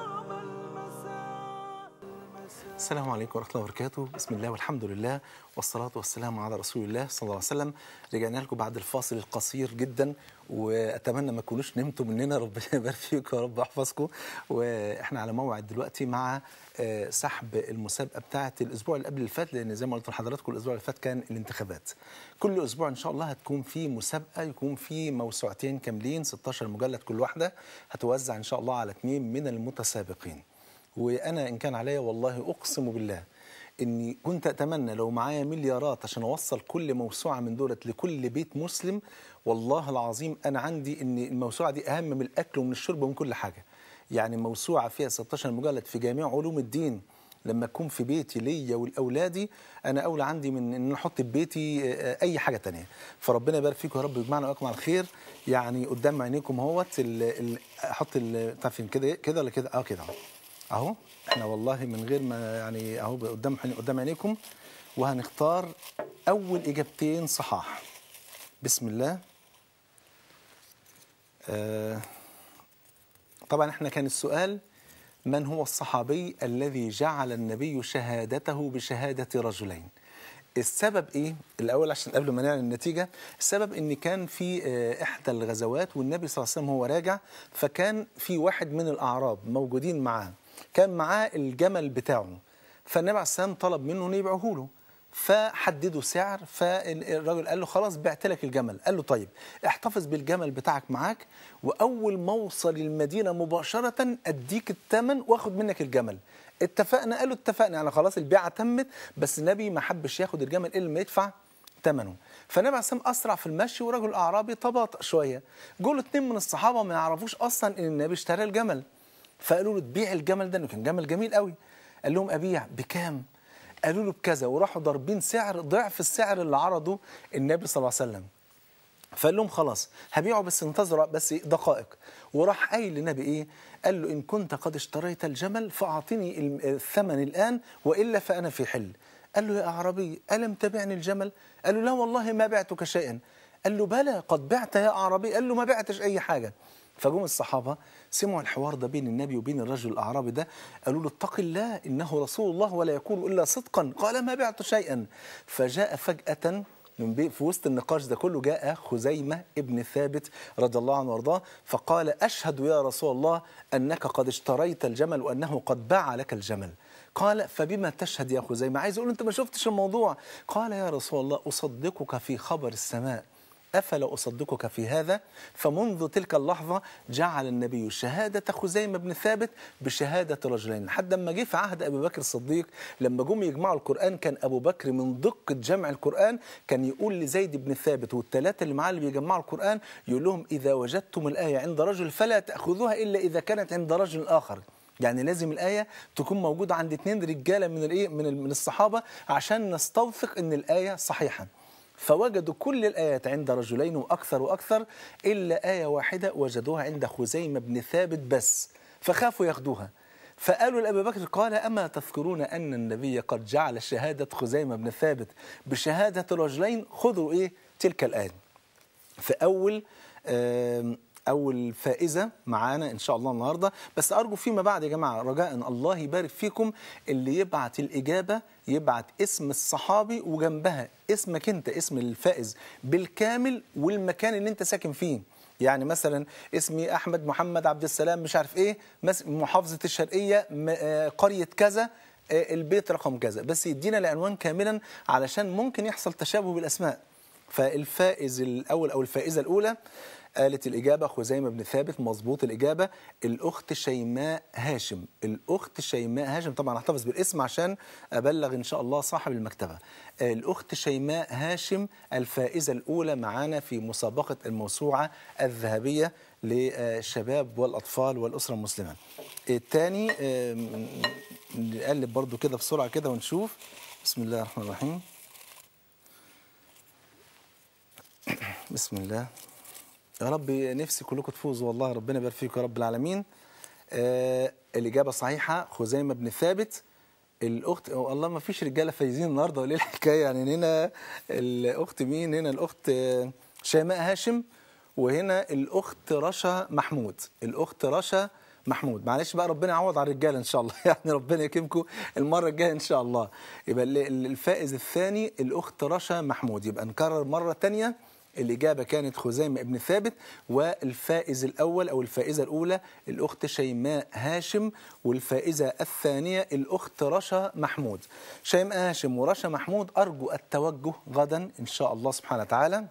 السلام عليكم ورحمة الله وبركاته بسم الله والحمد لله والصلاة والسلام على رسول الله صلى الله عليه وسلم رجعنا لكم بعد الفاصل القصير جدا وأتمنى ما تكونوش نمتوا مننا ربنا يبارك فيكم يا رب يحفظكم وإحنا على موعد دلوقتي مع آه، سحب المسابقة بتاعة الأسبوع اللي قبل اللي فات لأن زي ما قلت لحضراتكم الأسبوع اللي فات كان الانتخابات كل أسبوع إن شاء الله هتكون في مسابقة يكون في موسوعتين كاملين 16 مجلد كل واحدة هتوزع إن شاء الله على اثنين من المتسابقين وانا ان كان عليا والله اقسم بالله اني كنت اتمنى لو معايا مليارات عشان اوصل كل موسوعه من دولت لكل بيت مسلم والله العظيم انا عندي ان الموسوعه دي اهم من الاكل ومن الشرب ومن كل حاجه يعني موسوعه فيها 16 مجلد في جميع علوم الدين لما اكون في بيتي ليا ولاولادي انا اولى عندي من ان احط في بيتي آه، اي حاجه تانية فربنا يبارك فيكم يا رب ويجمعنا واياكم على الخير يعني قدام عينيكم اهوت ال- ال- احط ال- تعرفين كده كده ولا كده اه كده اهو اهو احنا والله من غير ما يعني اهو قدام قدام عينيكم وهنختار اول اجابتين صحاح بسم الله آه طبعا احنا كان السؤال من هو الصحابي الذي جعل النبي شهادته بشهادة رجلين السبب ايه الاول عشان قبل ما نعلن النتيجه السبب ان كان في آه، احدى الغزوات والنبي صلى الله عليه وسلم هو راجع فكان في واحد من الاعراب موجودين معاه كان معاه الجمل بتاعه فالنبي عليه السلام طلب منه انه يبيعه له فحددوا سعر فالراجل قال له خلاص بعت لك الجمل قال له طيب احتفظ بالجمل بتاعك معاك واول ما اوصل المدينه مباشره اديك الثمن واخد منك الجمل اتفقنا قالوا اتفقنا يعني خلاص البيعه تمت بس النبي ما حبش ياخد الجمل الا لما يدفع ثمنه فالنبي عليه الصلاه والسلام اسرع في المشي ورجل اعرابي تباطأ شويه جول اتنين من الصحابه ما يعرفوش اصلا ان النبي اشترى الجمل فقالوا له تبيع الجمل ده انه كان جمل جميل قوي قال لهم ابيع بكام قالوا له بكذا وراحوا ضاربين سعر ضعف السعر اللي عرضه النبي صلى الله عليه وسلم فقال لهم خلاص هبيعه بس انتظر بس دقائق وراح قايل للنبي ايه قال له ان كنت قد اشتريت الجمل فاعطني الم- الثمن الان والا فانا في حل قال له يا اعرابي الم تبعني الجمل قال له لا والله ما بعتك شيئا قال له بلى قد بعت يا اعرابي قال له ما بعتش اي حاجه فجم الصحابه سمعوا الحوار ده بين النبي وبين الرجل الاعرابي ده قالوا له اتق الله انه رسول الله ولا يقول الا صدقا قال ما بعت شيئا فجاء فجاه من بي في وسط النقاش ده كله جاء خزيمة ابن ثابت رضي الله عنه وارضاه فقال أشهد يا رسول الله أنك قد اشتريت الجمل وأنه قد باع لك الجمل قال فبما تشهد يا خزيمة عايز أقول أنت ما شفتش الموضوع قال يا رسول الله أصدقك في خبر السماء أفلا أصدقك في هذا فمنذ تلك اللحظة جعل النبي شهادة خزيمة بن ثابت بشهادة رجلين لحد ما جه في عهد أبي بكر الصديق لما جم يجمعوا القرآن كان أبو بكر من دقة جمع القرآن كان يقول لزيد بن ثابت والثلاثة اللي معاه اللي بيجمعوا القرآن يقول لهم إذا وجدتم الآية عند رجل فلا تأخذوها إلا إذا كانت عند رجل آخر يعني لازم الآية تكون موجودة عند اثنين رجالة من الإيه من ال- من الصحابة عشان نستوثق إن الآية صحيحة فوجدوا كل الآيات عند رجلين وأكثر وأكثر إلا آية واحدة وجدوها عند خزيمة بن ثابت بس فخافوا ياخدوها فقالوا لأبي بكر قال أما تذكرون أن النبي قد جعل شهادة خزيمة بن ثابت بشهادة رجلين خذوا إيه تلك الآية في أول آم، أول فائزة معانا إن شاء الله النهاردة بس أرجو فيما بعد يا جماعة رجاء الله يبارك فيكم اللي يبعت الإجابة يبعت اسم الصحابي وجنبها اسمك أنت اسم الفائز بالكامل والمكان اللي أنت ساكن فيه يعني مثلا اسمي احمد محمد عبد السلام مش عارف ايه مس- محافظه الشرقيه م- آه، قريه كذا آه، البيت رقم كذا بس يدينا العنوان كاملا علشان ممكن يحصل تشابه بالاسماء فالفائز الاول او الفائزه الاولى قالت الإجابة خزيمة بن ثابت مظبوط الإجابة الأخت شيماء هاشم الأخت شيماء هاشم طبعا احتفظ بالاسم عشان أبلغ إن شاء الله صاحب المكتبة آه، الأخت شيماء هاشم الفائزة الأولى معانا في مسابقة الموسوعة الذهبية للشباب والأطفال والأسرة المسلمة الثاني آم، نقلب برضو كده بسرعة كده ونشوف بسم الله الرحمن الرحيم بسم الله يا رب نفسي كلكم تفوزوا والله ربنا يبارك فيكم يا رب العالمين آه الإجابة صحيحة خزيمة بن ثابت الأخت أو الله ما فيش رجالة فايزين النهاردة ولا إيه الحكاية يعني هنا الأخت مين هنا الأخت آه، شيماء هاشم وهنا الأخت رشا محمود الأخت رشا محمود معلش بقى ربنا يعوض على الرجاله ان شاء الله يعني ربنا يكرمكم المره الجايه ان شاء الله يبقى ال- ال- الفائز الثاني الاخت رشا محمود يبقى نكرر مره ثانيه الإجابة كانت خزيمة ابن ثابت والفائز الأول أو الفائزة الأولى الأخت شيماء هاشم والفائزة الثانية الأخت رشا محمود شيماء هاشم ورشا محمود أرجو التوجه غدا إن شاء الله سبحانه وتعالى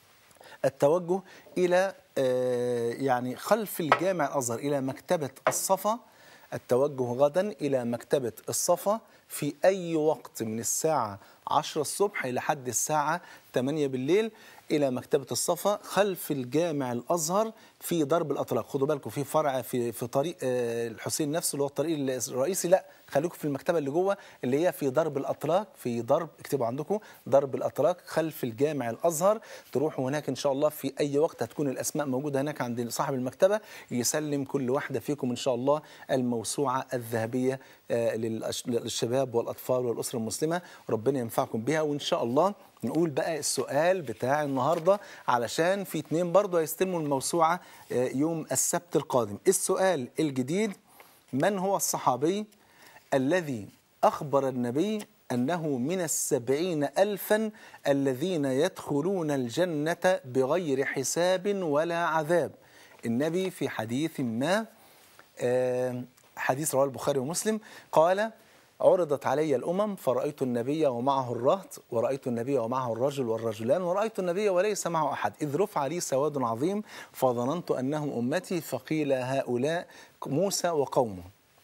التوجه إلى آه، يعني خلف الجامع الأزهر إلى مكتبة الصفا التوجه غدا إلى مكتبة الصفا في أي وقت من الساعة 10 الصبح لحد الساعة 8 بالليل إلى مكتبة الصفا خلف الجامع الأزهر في درب الأطراق خدوا بالكم في فرع في في طريق آه، الحسين نفسه اللي هو الطريق الرئيسي لا خليكم في المكتبة اللي جوه اللي هي في درب الأطراق في درب اكتبوا عندكم درب الأطراق خلف الجامع الأزهر تروحوا هناك إن شاء الله في أي وقت هتكون الأسماء موجودة هناك عند صاحب المكتبة يسلم كل واحدة فيكم إن شاء الله الموسوعة الذهبية آه، للأش- للشباب والأطفال والأسرة المسلمة ربنا ينفعكم بها وإن شاء الله نقول بقى السؤال بتاع النهارده علشان في اتنين برضه هيستلموا الموسوعة آه، يوم السبت القادم السؤال الجديد من هو الصحابي الذي أخبر النبي أنه من السبعين ألفا الذين يدخلون الجنة بغير حساب ولا عذاب النبي في حديث ما آه، حديث رواه البخاري ومسلم قال عرضت علي الأمم فرأيت النبي ومعه الرهط ورأيت النبي ومعه الرجل والرجلان ورأيت النبي وليس معه أحد إذ رفع لي سواد عظيم فظننت أنهم أمتي فقيل هؤلاء موسى وقومه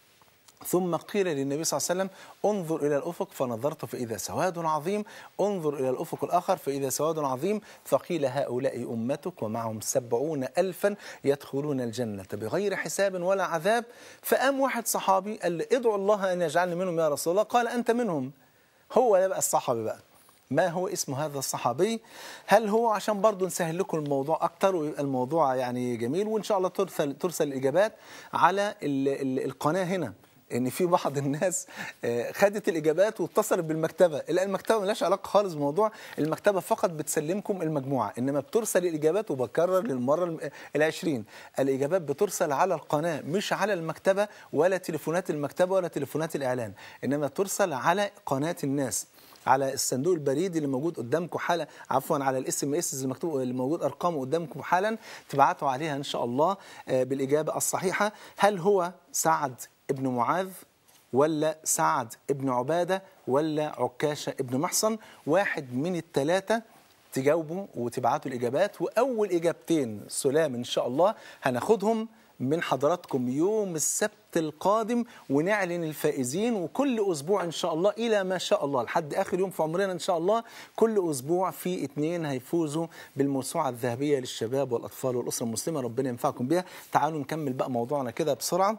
ثم قيل للنبي صلى الله عليه وسلم انظر إلى الأفق فنظرت فإذا سواد عظيم انظر إلى الأفق الآخر فإذا سواد عظيم فقيل هؤلاء أمتك ومعهم سبعون ألفا يدخلون الجنة بغير حساب ولا عذاب فقام واحد صحابي قال لي ادعو الله أن يجعلني منهم يا رسول الله قال أنت منهم هو ده بقى الصحابي بقى ما هو اسم هذا الصحابي هل هو عشان برضو نسهل لكم الموضوع أكتر ويبقى الموضوع يعني جميل وإن شاء الله ترسل, ترسل الإجابات على ال ال القناة هنا ان في بعض الناس آه، خدت الاجابات واتصلت بالمكتبه لا المكتبه ملهاش علاقه خالص بالموضوع المكتبه فقط بتسلمكم المجموعه انما بترسل الاجابات وبكرر للمره الم- العشرين الاجابات بترسل على القناه مش على المكتبه ولا تليفونات المكتبه ولا تليفونات الاعلان انما ترسل على قناه الناس على الصندوق البريدي اللي موجود قدامكم حالا عفوا على الاس ام اس اللي مكتوب اللي موجود ارقامه قدامكم حالا تبعتوا عليها ان شاء الله آه، بالاجابه الصحيحه هل هو سعد ابن معاذ ولا سعد ابن عباده ولا عكاشه ابن محصن واحد من الثلاثه تجاوبوا وتبعتوا الاجابات واول اجابتين سلام ان شاء الله هناخدهم من حضراتكم يوم السبت القادم ونعلن الفائزين وكل اسبوع ان شاء الله الى ما شاء الله لحد اخر يوم في عمرنا ان شاء الله كل اسبوع في اثنين هيفوزوا بالموسوعه الذهبيه للشباب والاطفال والاسره المسلمه ربنا ينفعكم بها تعالوا نكمل بقى موضوعنا كده بسرعه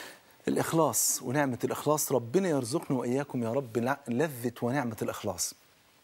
الإخلاص ونعمة الإخلاص ربنا يرزقنا وإياكم يا رب لذة ونعمة الإخلاص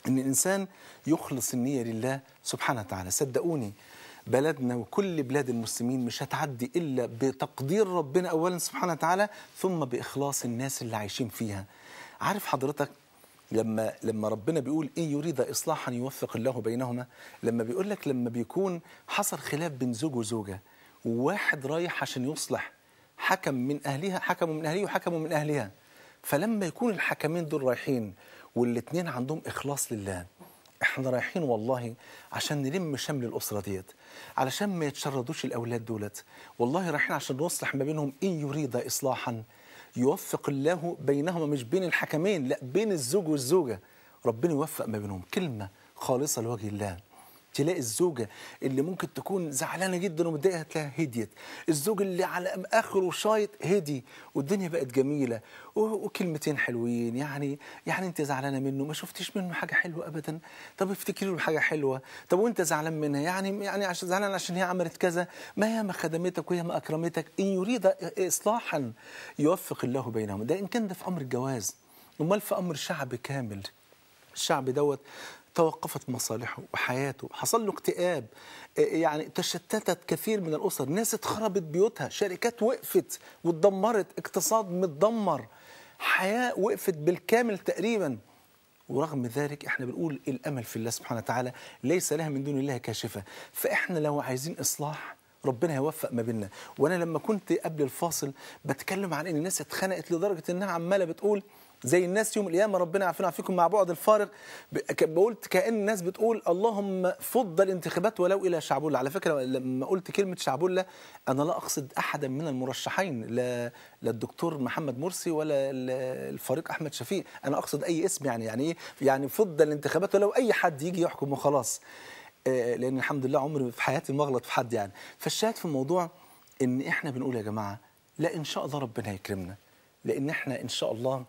ان الانسان يخلص النيه لله سبحانه وتعالى صدقوني بلدنا وكل بلاد المسلمين مش هتعدي الا بتقدير ربنا اولا سبحانه وتعالى ثم باخلاص الناس اللي عايشين فيها عارف حضرتك لما لما ربنا بيقول ان يريد اصلاحا يوفق الله بينهما لما بيقول لك لما بيكون حصل خلاف بين زوج وزوجه وواحد رايح عشان يصلح حكم من اهلها حكموا من اهله وحكموا من اهلها فلما يكون الحكمين دول رايحين والاثنين عندهم اخلاص لله احنا رايحين والله عشان نلم شمل الاسره ديت علشان ما يتشردوش الاولاد دولت والله رايحين عشان نصلح ما بينهم ان يريد اصلاحا يوفق الله بينهما مش بين الحكمين لا بين الزوج والزوجه ربنا يوفق ما بينهم كلمه خالصه لوجه الله تلاقي الزوجة اللي ممكن تكون زعلانة جدا ومتضايقة هتلاقيها هديت الزوج اللي على آخره شايط هدي والدنيا بقت جميلة و- وكلمتين حلوين يعني يعني أنت زعلانة منه ما شفتيش منه حاجة حلوة أبدا طب افتكري له حاجة حلوة طب وأنت زعلان منها يعني يعني عشان زعلان عشان هي عملت كذا ما هي ما خدمتك وهي ما أكرمتك إن يريد إصلاحا يوفق الله بينهم ده إن كان ده في أمر الجواز أمال في أمر شعب كامل الشعب دوت توقفت مصالحه وحياته حصل له اكتئاب إيه يعني تشتتت كثير من الأسر ناس اتخربت بيوتها شركات وقفت واتدمرت اقتصاد متدمر حياة وقفت بالكامل تقريبا ورغم ذلك احنا بنقول الامل في الله سبحانه وتعالى ليس لها من دون الله كاشفه فاحنا لو عايزين اصلاح ربنا هيوفق ما بيننا وانا لما كنت قبل الفاصل بتكلم عن ان الناس اتخنقت لدرجه انها عماله بتقول زي الناس يوم القيامه ربنا يعافينا ويعافيكم مع بعد الفارق ب- ك- قلت كان الناس بتقول اللهم فض الانتخابات ولو الى شعبولة على فكره لما قلت كلمه شعبولة انا لا اقصد احدا من المرشحين لا لا الدكتور محمد مرسي ولا ال- الفريق احمد شفيق انا اقصد اي اسم يعني يعني ايه يعني فض الانتخابات ولو اي حد يجي يحكم وخلاص آه، لان الحمد لله عمري في حياتي ما اغلط في حد يعني فالشاهد في الموضوع ان احنا بنقول يا جماعه لا ان شاء الله ربنا هيكرمنا لان احنا ان شاء الله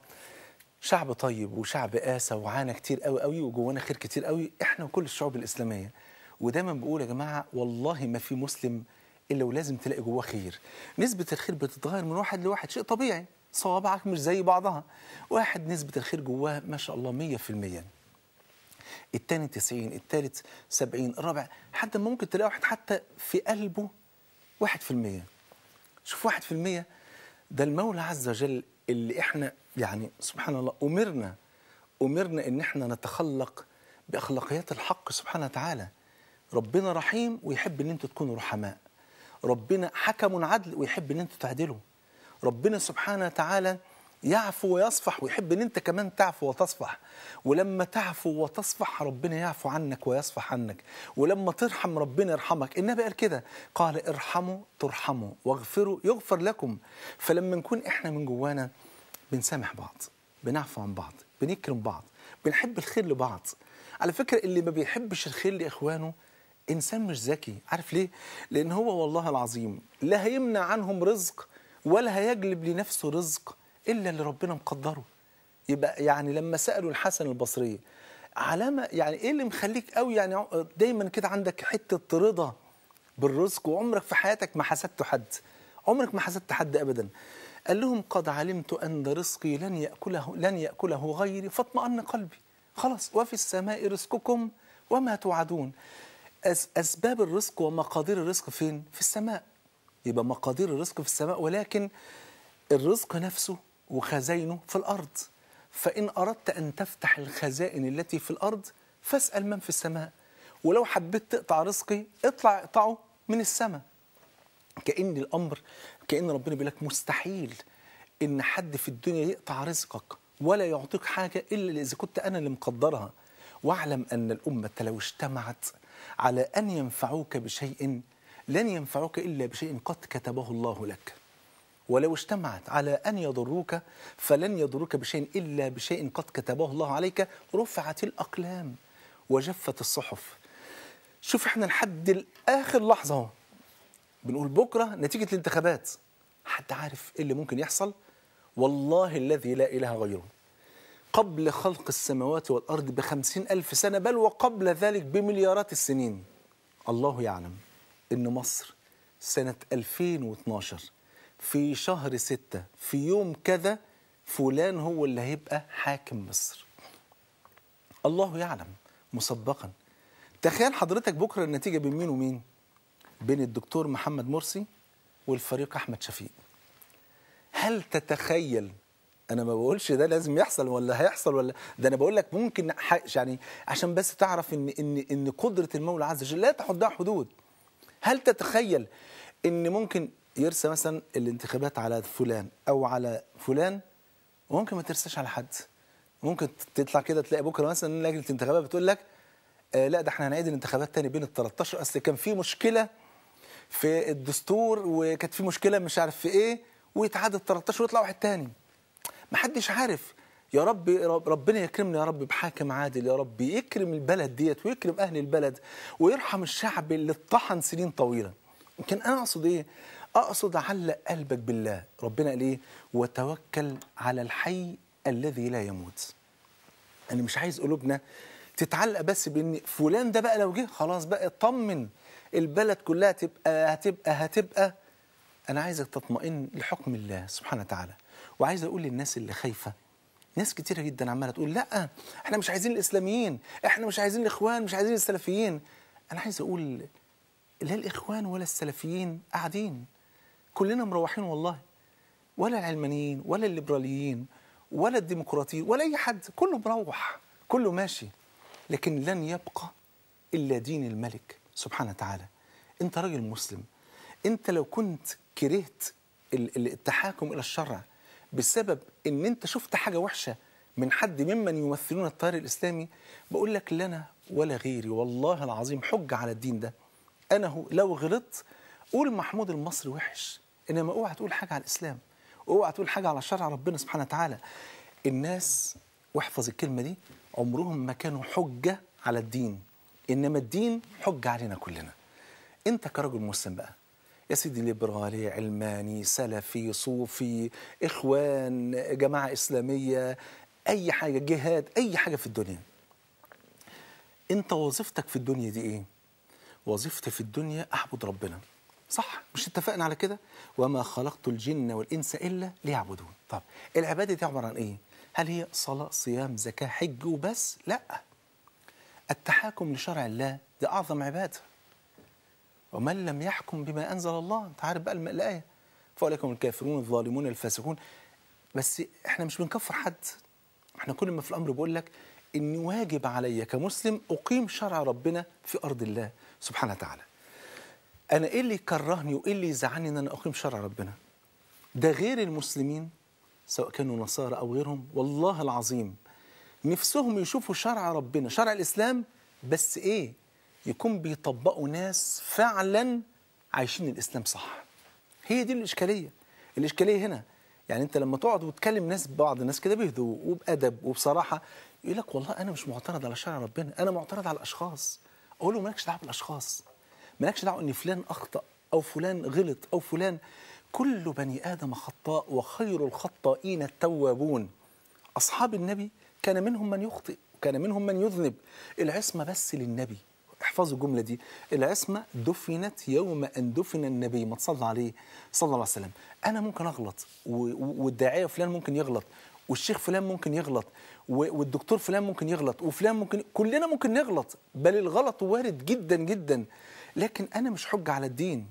شعب طيب وشعب قاسى وعانى كتير قوي قوي وجوانا خير كتير قوي احنا وكل الشعوب الاسلاميه ودايما بقول يا جماعه والله ما في مسلم الا ولازم تلاقي جواه خير نسبه الخير بتتغير من واحد لواحد شيء طبيعي صوابعك مش زي بعضها واحد نسبه الخير جواه ما شاء الله 100% التاني 90 التالت 70 الرابع حتى ممكن تلاقي واحد حتى في قلبه 1% شوف 1% ده المولى عز وجل اللي احنا يعني سبحان الله امرنا امرنا ان احنا نتخلق باخلاقيات الحق سبحانه وتعالى ربنا رحيم ويحب ان انتوا تكونوا رحماء ربنا حكم عدل ويحب ان انتوا تعدلوا ربنا سبحانه وتعالى يعفو ويصفح ويحب ان انت كمان تعفو وتصفح ولما تعفو وتصفح ربنا يعفو عنك ويصفح عنك ولما ترحم ربنا يرحمك النبي قال كده قال ارحموا ترحموا واغفروا يغفر لكم فلما نكون احنا من جوانا بنسامح بعض بنعفو عن بعض بنكرم بعض بنحب الخير لبعض على فكرة اللي ما بيحبش الخير لإخوانه إنسان مش ذكي عارف ليه؟ لأن هو والله العظيم لا هيمنع عنهم رزق ولا هيجلب لنفسه رزق إلا اللي ربنا مقدره يبقى يعني لما سألوا الحسن البصري علامة يعني إيه اللي مخليك قوي يعني دايما كده عندك حتة رضا بالرزق وعمرك في حياتك ما حسدت حد عمرك ما حسدت حد أبدا قال لهم قد علمت أن رزقي لن يأكله لن يأكله غيري فاطمأن قلبي خلاص وفي السماء رزقكم وما توعدون أس أسباب الرزق ومقادير الرزق فين؟ في السماء يبقى مقادير الرزق في السماء ولكن الرزق نفسه وخزائنه في الأرض فإن أردت أن تفتح الخزائن التي في الأرض فاسأل من في السماء ولو حبيت تقطع رزقي اطلع اقطعه من السماء كأن الأمر كأن ربنا بيقول لك مستحيل إن حد في الدنيا يقطع رزقك ولا يعطيك حاجة إلا إذا كنت أنا اللي مقدرها واعلم أن الأمة لو اجتمعت على أن ينفعوك بشيء لن ينفعوك إلا بشيء قد كتبه الله لك ولو اجتمعت على أن يضروك فلن يضروك بشيء إلا بشيء قد كتبه الله عليك رفعت الأقلام وجفت الصحف شوف احنا لحد آخر لحظة اهو بنقول بكرة نتيجة الانتخابات حد عارف ايه اللي ممكن يحصل والله الذي لا إله غيره قبل خلق السماوات والأرض بخمسين ألف سنة بل وقبل ذلك بمليارات السنين الله يعلم إن مصر سنة 2012 في شهر ستة في يوم كذا فلان هو اللي هيبقى حاكم مصر الله يعلم مسبقا تخيل حضرتك بكره النتيجه بين مين ومين بين الدكتور محمد مرسي والفريق احمد شفيق هل تتخيل انا ما بقولش ده لازم يحصل ولا هيحصل ولا ده انا بقول لك ممكن ح- يعني عشان بس تعرف ان ان ان قدره المولى عز وجل لا تحدها حدود هل تتخيل ان ممكن يرسى مثلا الانتخابات على فلان او على فلان وممكن ما ترساش على حد ممكن تطلع كده تلاقي بكره مثلا لجنه الانتخابات بتقول لك آه لا ده احنا هنعيد الانتخابات تاني بين ال 13 اصل كان في مشكله في الدستور وكانت في مشكله مش عارف في ايه ويتعاد ال 13 ويطلع واحد تاني محدش عارف يا رب رب- ربنا يكرمنا يا رب بحاكم عادل يا رب يكرم البلد ديت ويكرم اهل البلد ويرحم الشعب اللي اتطحن سنين طويله يمكن انا اقصد ايه اقصد علق قلبك بالله ربنا قال ايه وتوكل على الحي الذي لا يموت انا مش عايز قلوبنا تتعلق بس بان فلان ده بقى لو جه خلاص بقى اطمن البلد كلها تبقى هتبقى هتبقى انا عايزك تطمئن لحكم الله سبحانه وتعالى وعايز اقول للناس اللي خايفه ناس كتيره جدا عماله تقول لا احنا مش عايزين الاسلاميين احنا مش عايزين الاخوان مش عايزين السلفيين انا عايز اقول لا الاخوان ولا السلفيين قاعدين كلنا مروحين والله ولا العلمانيين ولا الليبراليين ولا الديمقراطيين ولا اي حد كله مروح كله ماشي لكن لن يبقى الا دين الملك سبحانه وتعالى انت راجل مسلم انت لو كنت كرهت ال- ال- التحاكم الى الشرع بسبب ان انت شفت حاجه وحشه من حد ممن يمثلون التيار الاسلامي بقول لك لنا ولا غيري والله العظيم حجه على الدين ده انا هو لو غلطت قول محمود المصري وحش انما اوعى تقول حاجه على الاسلام اوعى تقول حاجه على شرع ربنا سبحانه وتعالى الناس واحفظ الكلمه دي عمرهم ما كانوا حجه على الدين انما الدين حجه علينا كلنا انت كرجل مسلم بقى يا سيدي ليبرالي علماني سلفي صوفي اخوان جماعه اسلاميه اي حاجه جهاد اي حاجه في الدنيا انت وظيفتك في الدنيا دي ايه وظيفتي في الدنيا اعبد ربنا صح مش اتفقنا على كده وما خلقت الجن والانس الا ليعبدون طب العباده دي عباره عن ايه هل هي صلاه صيام زكاه حج وبس لا التحاكم لشرع الله دي اعظم عباده ومن لم يحكم بما انزل الله انت عارف بقى الم- الايه فاولئك هم الكافرون الظالمون الفاسقون بس احنا مش بنكفر حد احنا كل ما في الامر بقول لك ان واجب علي كمسلم اقيم شرع ربنا في ارض الله سبحانه وتعالى انا ايه اللي يكرهني وايه اللي يزعلني ان انا اقيم شرع ربنا ده غير المسلمين سواء كانوا نصارى او غيرهم والله العظيم نفسهم يشوفوا شرع ربنا شرع الاسلام بس ايه يكون بيطبقوا ناس فعلا عايشين الاسلام صح هي دي الاشكاليه الاشكاليه هنا يعني انت لما تقعد وتكلم ناس بعض الناس كده بهدوء وبادب وبصراحه يقول لك والله انا مش معترض على شرع ربنا انا معترض على الاشخاص اقول له مالكش دعوه بالاشخاص مالكش دعوه ان فلان اخطا او فلان غلط او فلان كل بني ادم خطاء وخير الخطائين التوابون اصحاب النبي كان منهم من يخطئ وكان منهم من يذنب العصمه بس للنبي احفظوا الجمله دي العصمه دفنت يوم ان دفن النبي ما تصلى عليه صلى الله عليه وسلم انا ممكن اغلط و- و- والداعيه فلان ممكن يغلط والشيخ فلان ممكن يغلط و- والدكتور فلان ممكن يغلط وفلان ممكن كلنا ممكن نغلط بل الغلط وارد جدا جدا لكن انا مش حجه على الدين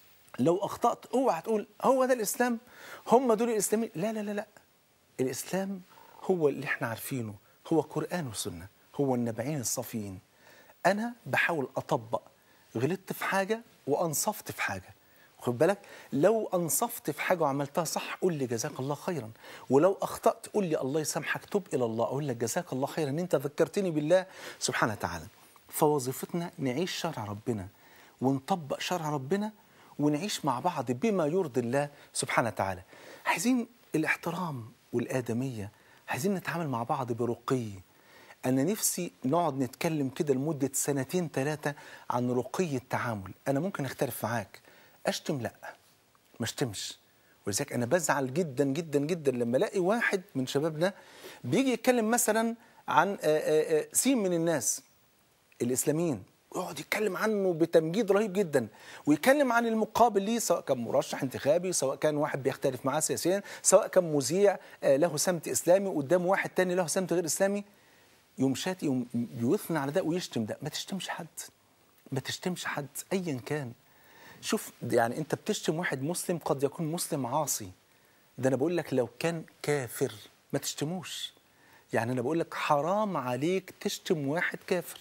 لو اخطات اوعى تقول هو ده الاسلام هم دول الاسلاميين لا لا لا لا الاسلام هو اللي احنا عارفينه هو قران وسنه هو النبعين الصافيين انا بحاول اطبق غلطت في حاجه وانصفت في حاجه خد بالك لو انصفت في حاجه وعملتها صح قول لي جزاك الله خيرا ولو اخطات قول لي الله يسامحك تب الى الله اقول لك جزاك الله خيرا ان انت ذكرتني بالله سبحانه وتعالى فوظيفتنا نعيش شرع ربنا ونطبق شرع ربنا ونعيش مع بعض بما يرضي الله سبحانه وتعالى عايزين الاحترام والآدمية عايزين نتعامل مع بعض برقي أنا نفسي نقعد نتكلم كده لمدة سنتين ثلاثة عن رقي التعامل أنا ممكن أختلف معاك أشتم لأ ما اشتمش ولذلك أنا بزعل جدا جدا جدا لما ألاقي واحد من شبابنا بيجي يتكلم مثلا عن آه، آه، آه، سين من الناس الاسلاميين يقعد يتكلم عنه بتمجيد رهيب جدا ويتكلم عن المقابل ليه سواء كان مرشح انتخابي سواء كان واحد بيختلف معاه سياسيا سواء كان مذيع آه، له سمت اسلامي قدامه واحد تاني له سمت غير اسلامي يوم شات يوم بيثنى على ده ويشتم ده ما تشتمش حد ما تشتمش حد ايا كان شوف يعني انت بتشتم واحد مسلم قد يكون مسلم عاصي ده انا بقول لك لو كان كافر ما تشتموش يعني انا بقول لك حرام عليك تشتم واحد كافر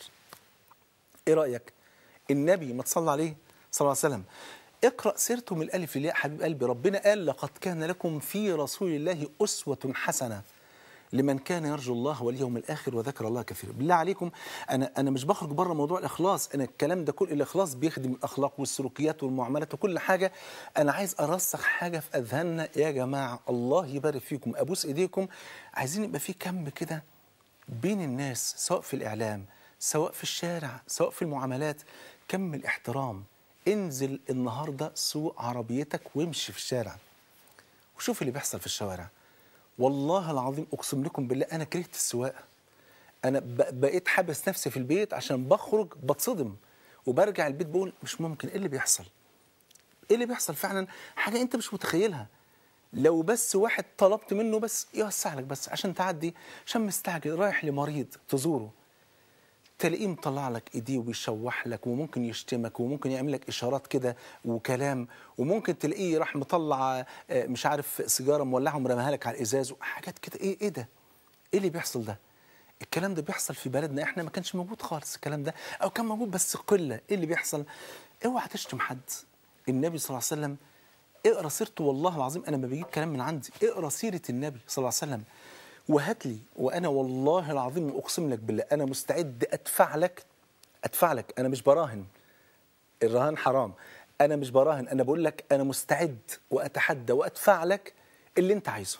ايه رايك النبي ما تصلى عليه صلى الله عليه وسلم اقرا سيرته من الالف للياء حبيب قلبي ربنا قال لقد كان لكم في رسول الله اسوه حسنه لمن كان يرجو الله واليوم الاخر وذكر الله كثيرا بالله عليكم انا انا مش بخرج بره موضوع الاخلاص انا الكلام ده كل الاخلاص بيخدم الاخلاق والسلوكيات والمعاملات وكل حاجه انا عايز ارسخ حاجه في اذهاننا يا جماعه الله يبارك فيكم ابوس ايديكم عايزين يبقى في كم كده بين الناس سواء في الاعلام سواء في الشارع سواء في المعاملات كم الاحترام انزل النهارده سوق عربيتك وامشي في الشارع وشوف اللي بيحصل في الشوارع والله العظيم اقسم لكم بالله انا كرهت السواقه انا ب- بقيت حابس نفسي في البيت عشان بخرج بتصدم وبرجع البيت بقول مش ممكن ايه اللي بيحصل ايه اللي بيحصل فعلا حاجه انت مش متخيلها لو بس واحد طلبت منه بس يوسع لك بس عشان تعدي عشان مستعجل رايح لمريض تزوره تلاقيه مطلع لك ايديه وبيشوح لك وممكن يشتمك وممكن يعمل لك اشارات كده وكلام وممكن تلاقيه راح مطلع آه، مش عارف سيجاره مولعه ومرميها لك على الازاز وحاجات كده ايه ايه ده؟ ايه اللي بيحصل ده؟ الكلام ده بيحصل في بلدنا احنا ما كانش موجود خالص الكلام ده او كان موجود بس قله ايه اللي بيحصل؟ اوعى تشتم حد النبي صلى الله عليه وسلم اقرا سيرته والله العظيم انا ما بجيب كلام من عندي اقرا سيره النبي صلى الله عليه وسلم وهات لي وانا والله العظيم اقسم لك بالله انا مستعد ادفع لك ادفع لك انا مش براهن الرهان حرام انا مش براهن انا بقول لك انا مستعد واتحدى وادفع لك اللي انت عايزه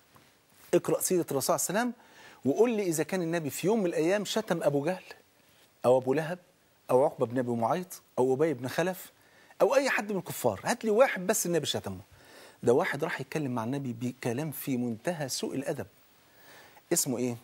اقرا سيره الرسول صلى الله عليه وسلم وقول لي اذا كان النبي في يوم من الايام شتم ابو جهل او ابو لهب او عقبه بن ابي معيط او ابي بن خلف او اي حد من الكفار هات لي واحد بس النبي شتمه ده واحد راح يتكلم مع النبي بكلام في منتهى سوء الادب اسمه ايه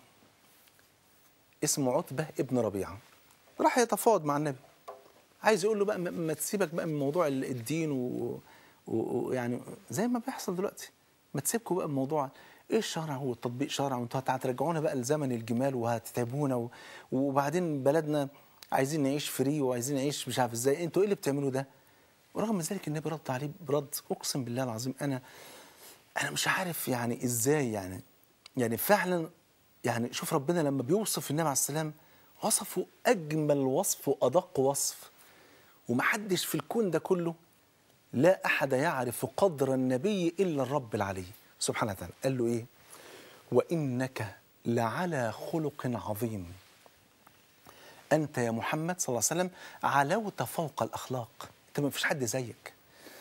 اسمه عتبه ابن ربيعه راح يتفاوض مع النبي عايز يقول له بقى ما- ما تسيبك بقى من موضوع ال- الدين و- و- ويعني زي ما بيحصل دلوقتي ما تسيبكم بقى من موضوع ايه الشرع والتطبيق شرع وانتوا هترجعونا بقى لزمن الجمال وهتتعبونا و- وبعدين بلدنا عايزين نعيش فري وعايزين نعيش مش عارف ازاي انتوا ايه اللي بتعملوا ده ورغم ذلك النبي رد عليه برد اقسم بالله العظيم انا انا مش عارف يعني ازاي يعني يعني فعلا يعني شوف ربنا لما بيوصف النبي عليه السلام وصفه اجمل وصف وادق وصف ومحدش في الكون ده كله لا احد يعرف قدر النبي الا الرب العلي سبحانه وتعالى قال له ايه وانك لعلى خلق عظيم انت يا محمد صلى الله عليه وسلم علوت فوق الاخلاق انت ما فيش حد زيك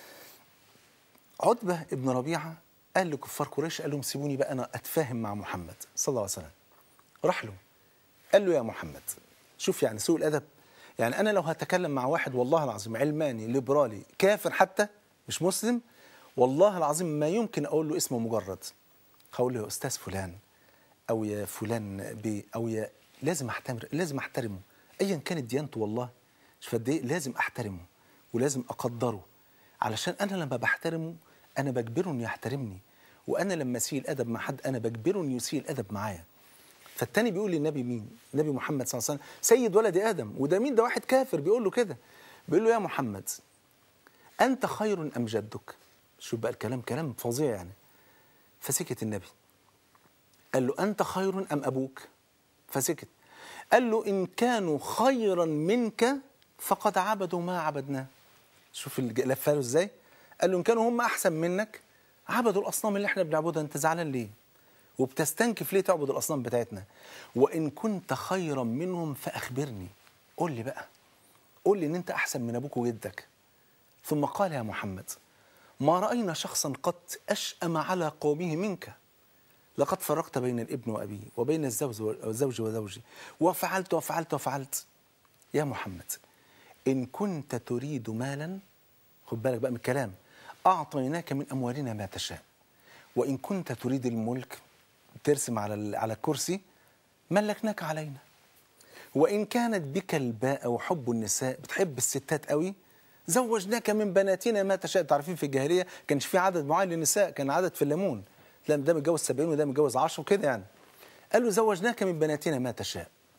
عتبة ابن ربيعة قال لكفار قريش قال لهم سيبوني بقى أنا أتفاهم مع محمد صلى الله عليه وسلم راح له قال له يا محمد شوف يعني سوء الأدب يعني أنا لو هتكلم مع واحد والله العظيم علماني ليبرالي كافر حتى مش مسلم والله العظيم ما يمكن أقول له اسمه مجرد هقول له يا أستاذ فلان أو يا فلان بي أو يا لازم أحترم لازم أحترمه أيا كانت ديانته والله شوف قد إيه لازم أحترمه ولازم أقدره علشان انا لما بحترمه انا بجبره انه يحترمني وانا لما اسيء الادب مع حد انا بجبره انه يسيء الادب معايا فالتاني بيقول للنبي مين النبي محمد صلى الله عليه وسلم سيد ولد ادم وده مين ده واحد كافر بيقول له كده بيقول له يا محمد انت خير ام جدك شوف بقى الكلام كلام فظيع يعني فسكت النبي قال له انت خير ام ابوك فسكت قال له ان كانوا خيرا منك فقد عبدوا ما عبدناه شوف الج- لفها له ازاي قال له ان كانوا هم احسن منك عبدوا الاصنام اللي احنا بنعبدها انت زعلان ليه وبتستنكف ليه تعبد الاصنام بتاعتنا وان كنت خيرا منهم فاخبرني قول لي بقى قول لي ان انت احسن من ابوك وجدك ثم قال يا محمد ما راينا شخصا قط اشأم على قومه منك لقد فرقت بين الابن وابيه وبين الزوج والزوج وزوجي وفعلت وفعلت وفعلت يا محمد إن كنت تريد مالا خد بالك بقى من الكلام أعطيناك من أموالنا ما تشاء وإن كنت تريد الملك ترسم على ال- على الكرسي ملكناك علينا وإن كانت بك الباء وحب النساء بتحب الستات قوي زوجناك من بناتنا ما تشاء تعرفين في الجاهلية كانش في عدد معين للنساء كان عدد في الليمون لا ده متجوز 70 وده متجوز 10 وكده يعني قال له زوجناك من بناتنا ما تشاء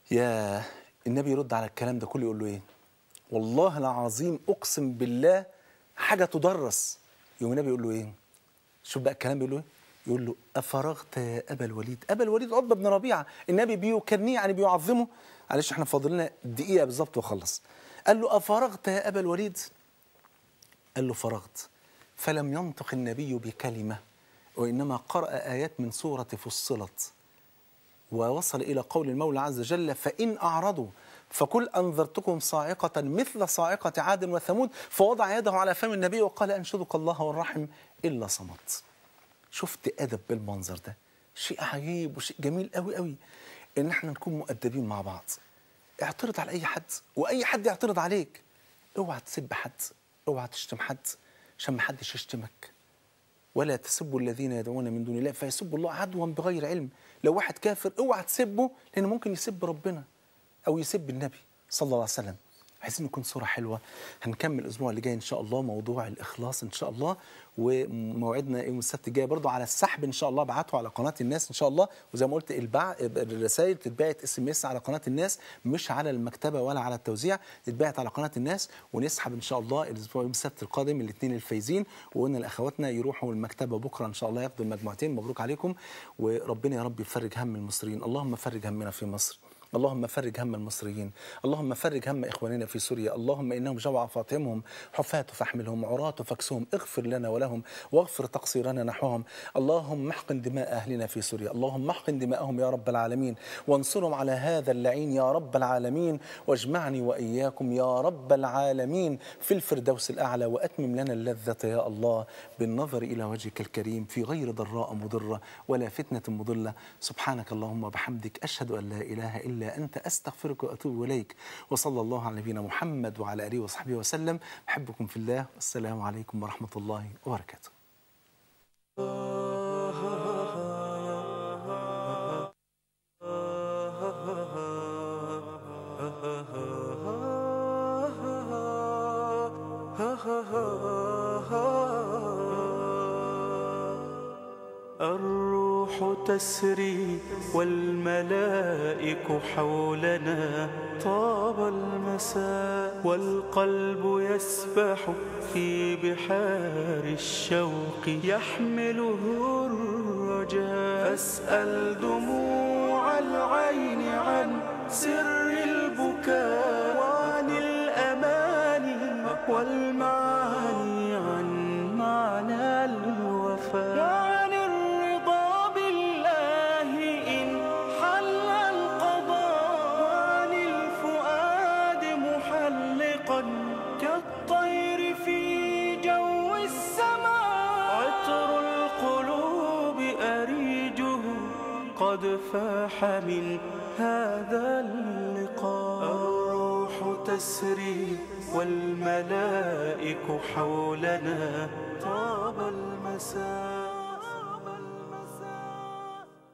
يا النبي يرد على الكلام ده كله يقول له ايه والله العظيم اقسم بالله حاجه تدرس يوم النبي يقول له ايه شوف بقى الكلام بيقول له ايه يقول له افرغت يا ابا الوليد ابا الوليد عتبه بن ربيعه النبي بيكنيه يعني بيعظمه معلش احنا فاضل لنا دقيقه بالظبط واخلص قال له افرغت يا ابا الوليد قال له فرغت فلم ينطق النبي بكلمه وانما قرأ ايات من سوره فصلت ووصل إلى قول المولى عز وجل فإن أعرضوا فكل أنذرتكم صاعقة مثل صاعقة عاد وثمود فوضع يده على فم النبي وقال أنشدك الله والرحم إلا صمت شفت أدب بالمنظر ده شيء عجيب وشيء جميل قوي قوي إن احنا نكون مؤدبين مع بعض اعترض على أي حد وأي حد يعترض عليك اوعى تسب حد اوعى تشتم حد عشان ما حدش يشتمك ولا تسبوا الذين يدعون من دون الله فيسبوا الله عدوا بغير علم لو واحد كافر اوعى تسبه لان ممكن يسب ربنا او يسب النبي صلى الله عليه وسلم عايزين نكون صورة حلوة هنكمل الأسبوع اللي جاي إن شاء الله موضوع الإخلاص إن شاء الله وموعدنا يوم السبت الجاي برضو على السحب إن شاء الله ابعته على قناة الناس إن شاء الله وزي ما قلت البع... الرسائل تتبعت اس ام اس على قناة الناس مش على المكتبة ولا على التوزيع تتبعت على قناة الناس ونسحب إن شاء الله الأسبوع يوم السبت القادم الاثنين الفايزين وقلنا لأخواتنا يروحوا المكتبة بكرة إن شاء الله ياخدوا المجموعتين مبروك عليكم وربنا يا رب يفرج هم المصريين اللهم فرج همنا في مصر اللهم فرج هم المصريين اللهم فرج هم إخواننا في سوريا اللهم إنهم جوع فاطمهم حفاة فاحملهم عراة فاكسهم اغفر لنا ولهم واغفر تقصيرنا نحوهم اللهم احقن دماء أهلنا في سوريا اللهم احقن دماءهم يا رب العالمين وانصرهم على هذا اللعين يا رب العالمين واجمعني وإياكم يا رب العالمين في الفردوس الأعلى وأتمم لنا اللذة يا الله بالنظر إلى وجهك الكريم في غير ضراء مضرة ولا فتنة مضلة سبحانك اللهم وبحمدك أشهد أن لا إله إلا أنت أستغفرك وأتوب إليك وصلى الله على نبينا محمد وعلى آله وصحبه وسلم أحبكم في الله والسلام عليكم ورحمة الله وبركاته الروح تسري والملائك حولنا طاب المساء والقلب يسبح في بحار الشوق يحمله الرجاء أسأل دموع العين عن سر البكاء وعن الأماني والمعاني عن معنى الوفاء وعن الرضا بالله إن حل القضاء وعن الفؤاد محلقا كالطير في جو السماء عطر القلوب أريجه قد فاح من هذا اللقاء الروح تسري والملائك حولنا طاب المساء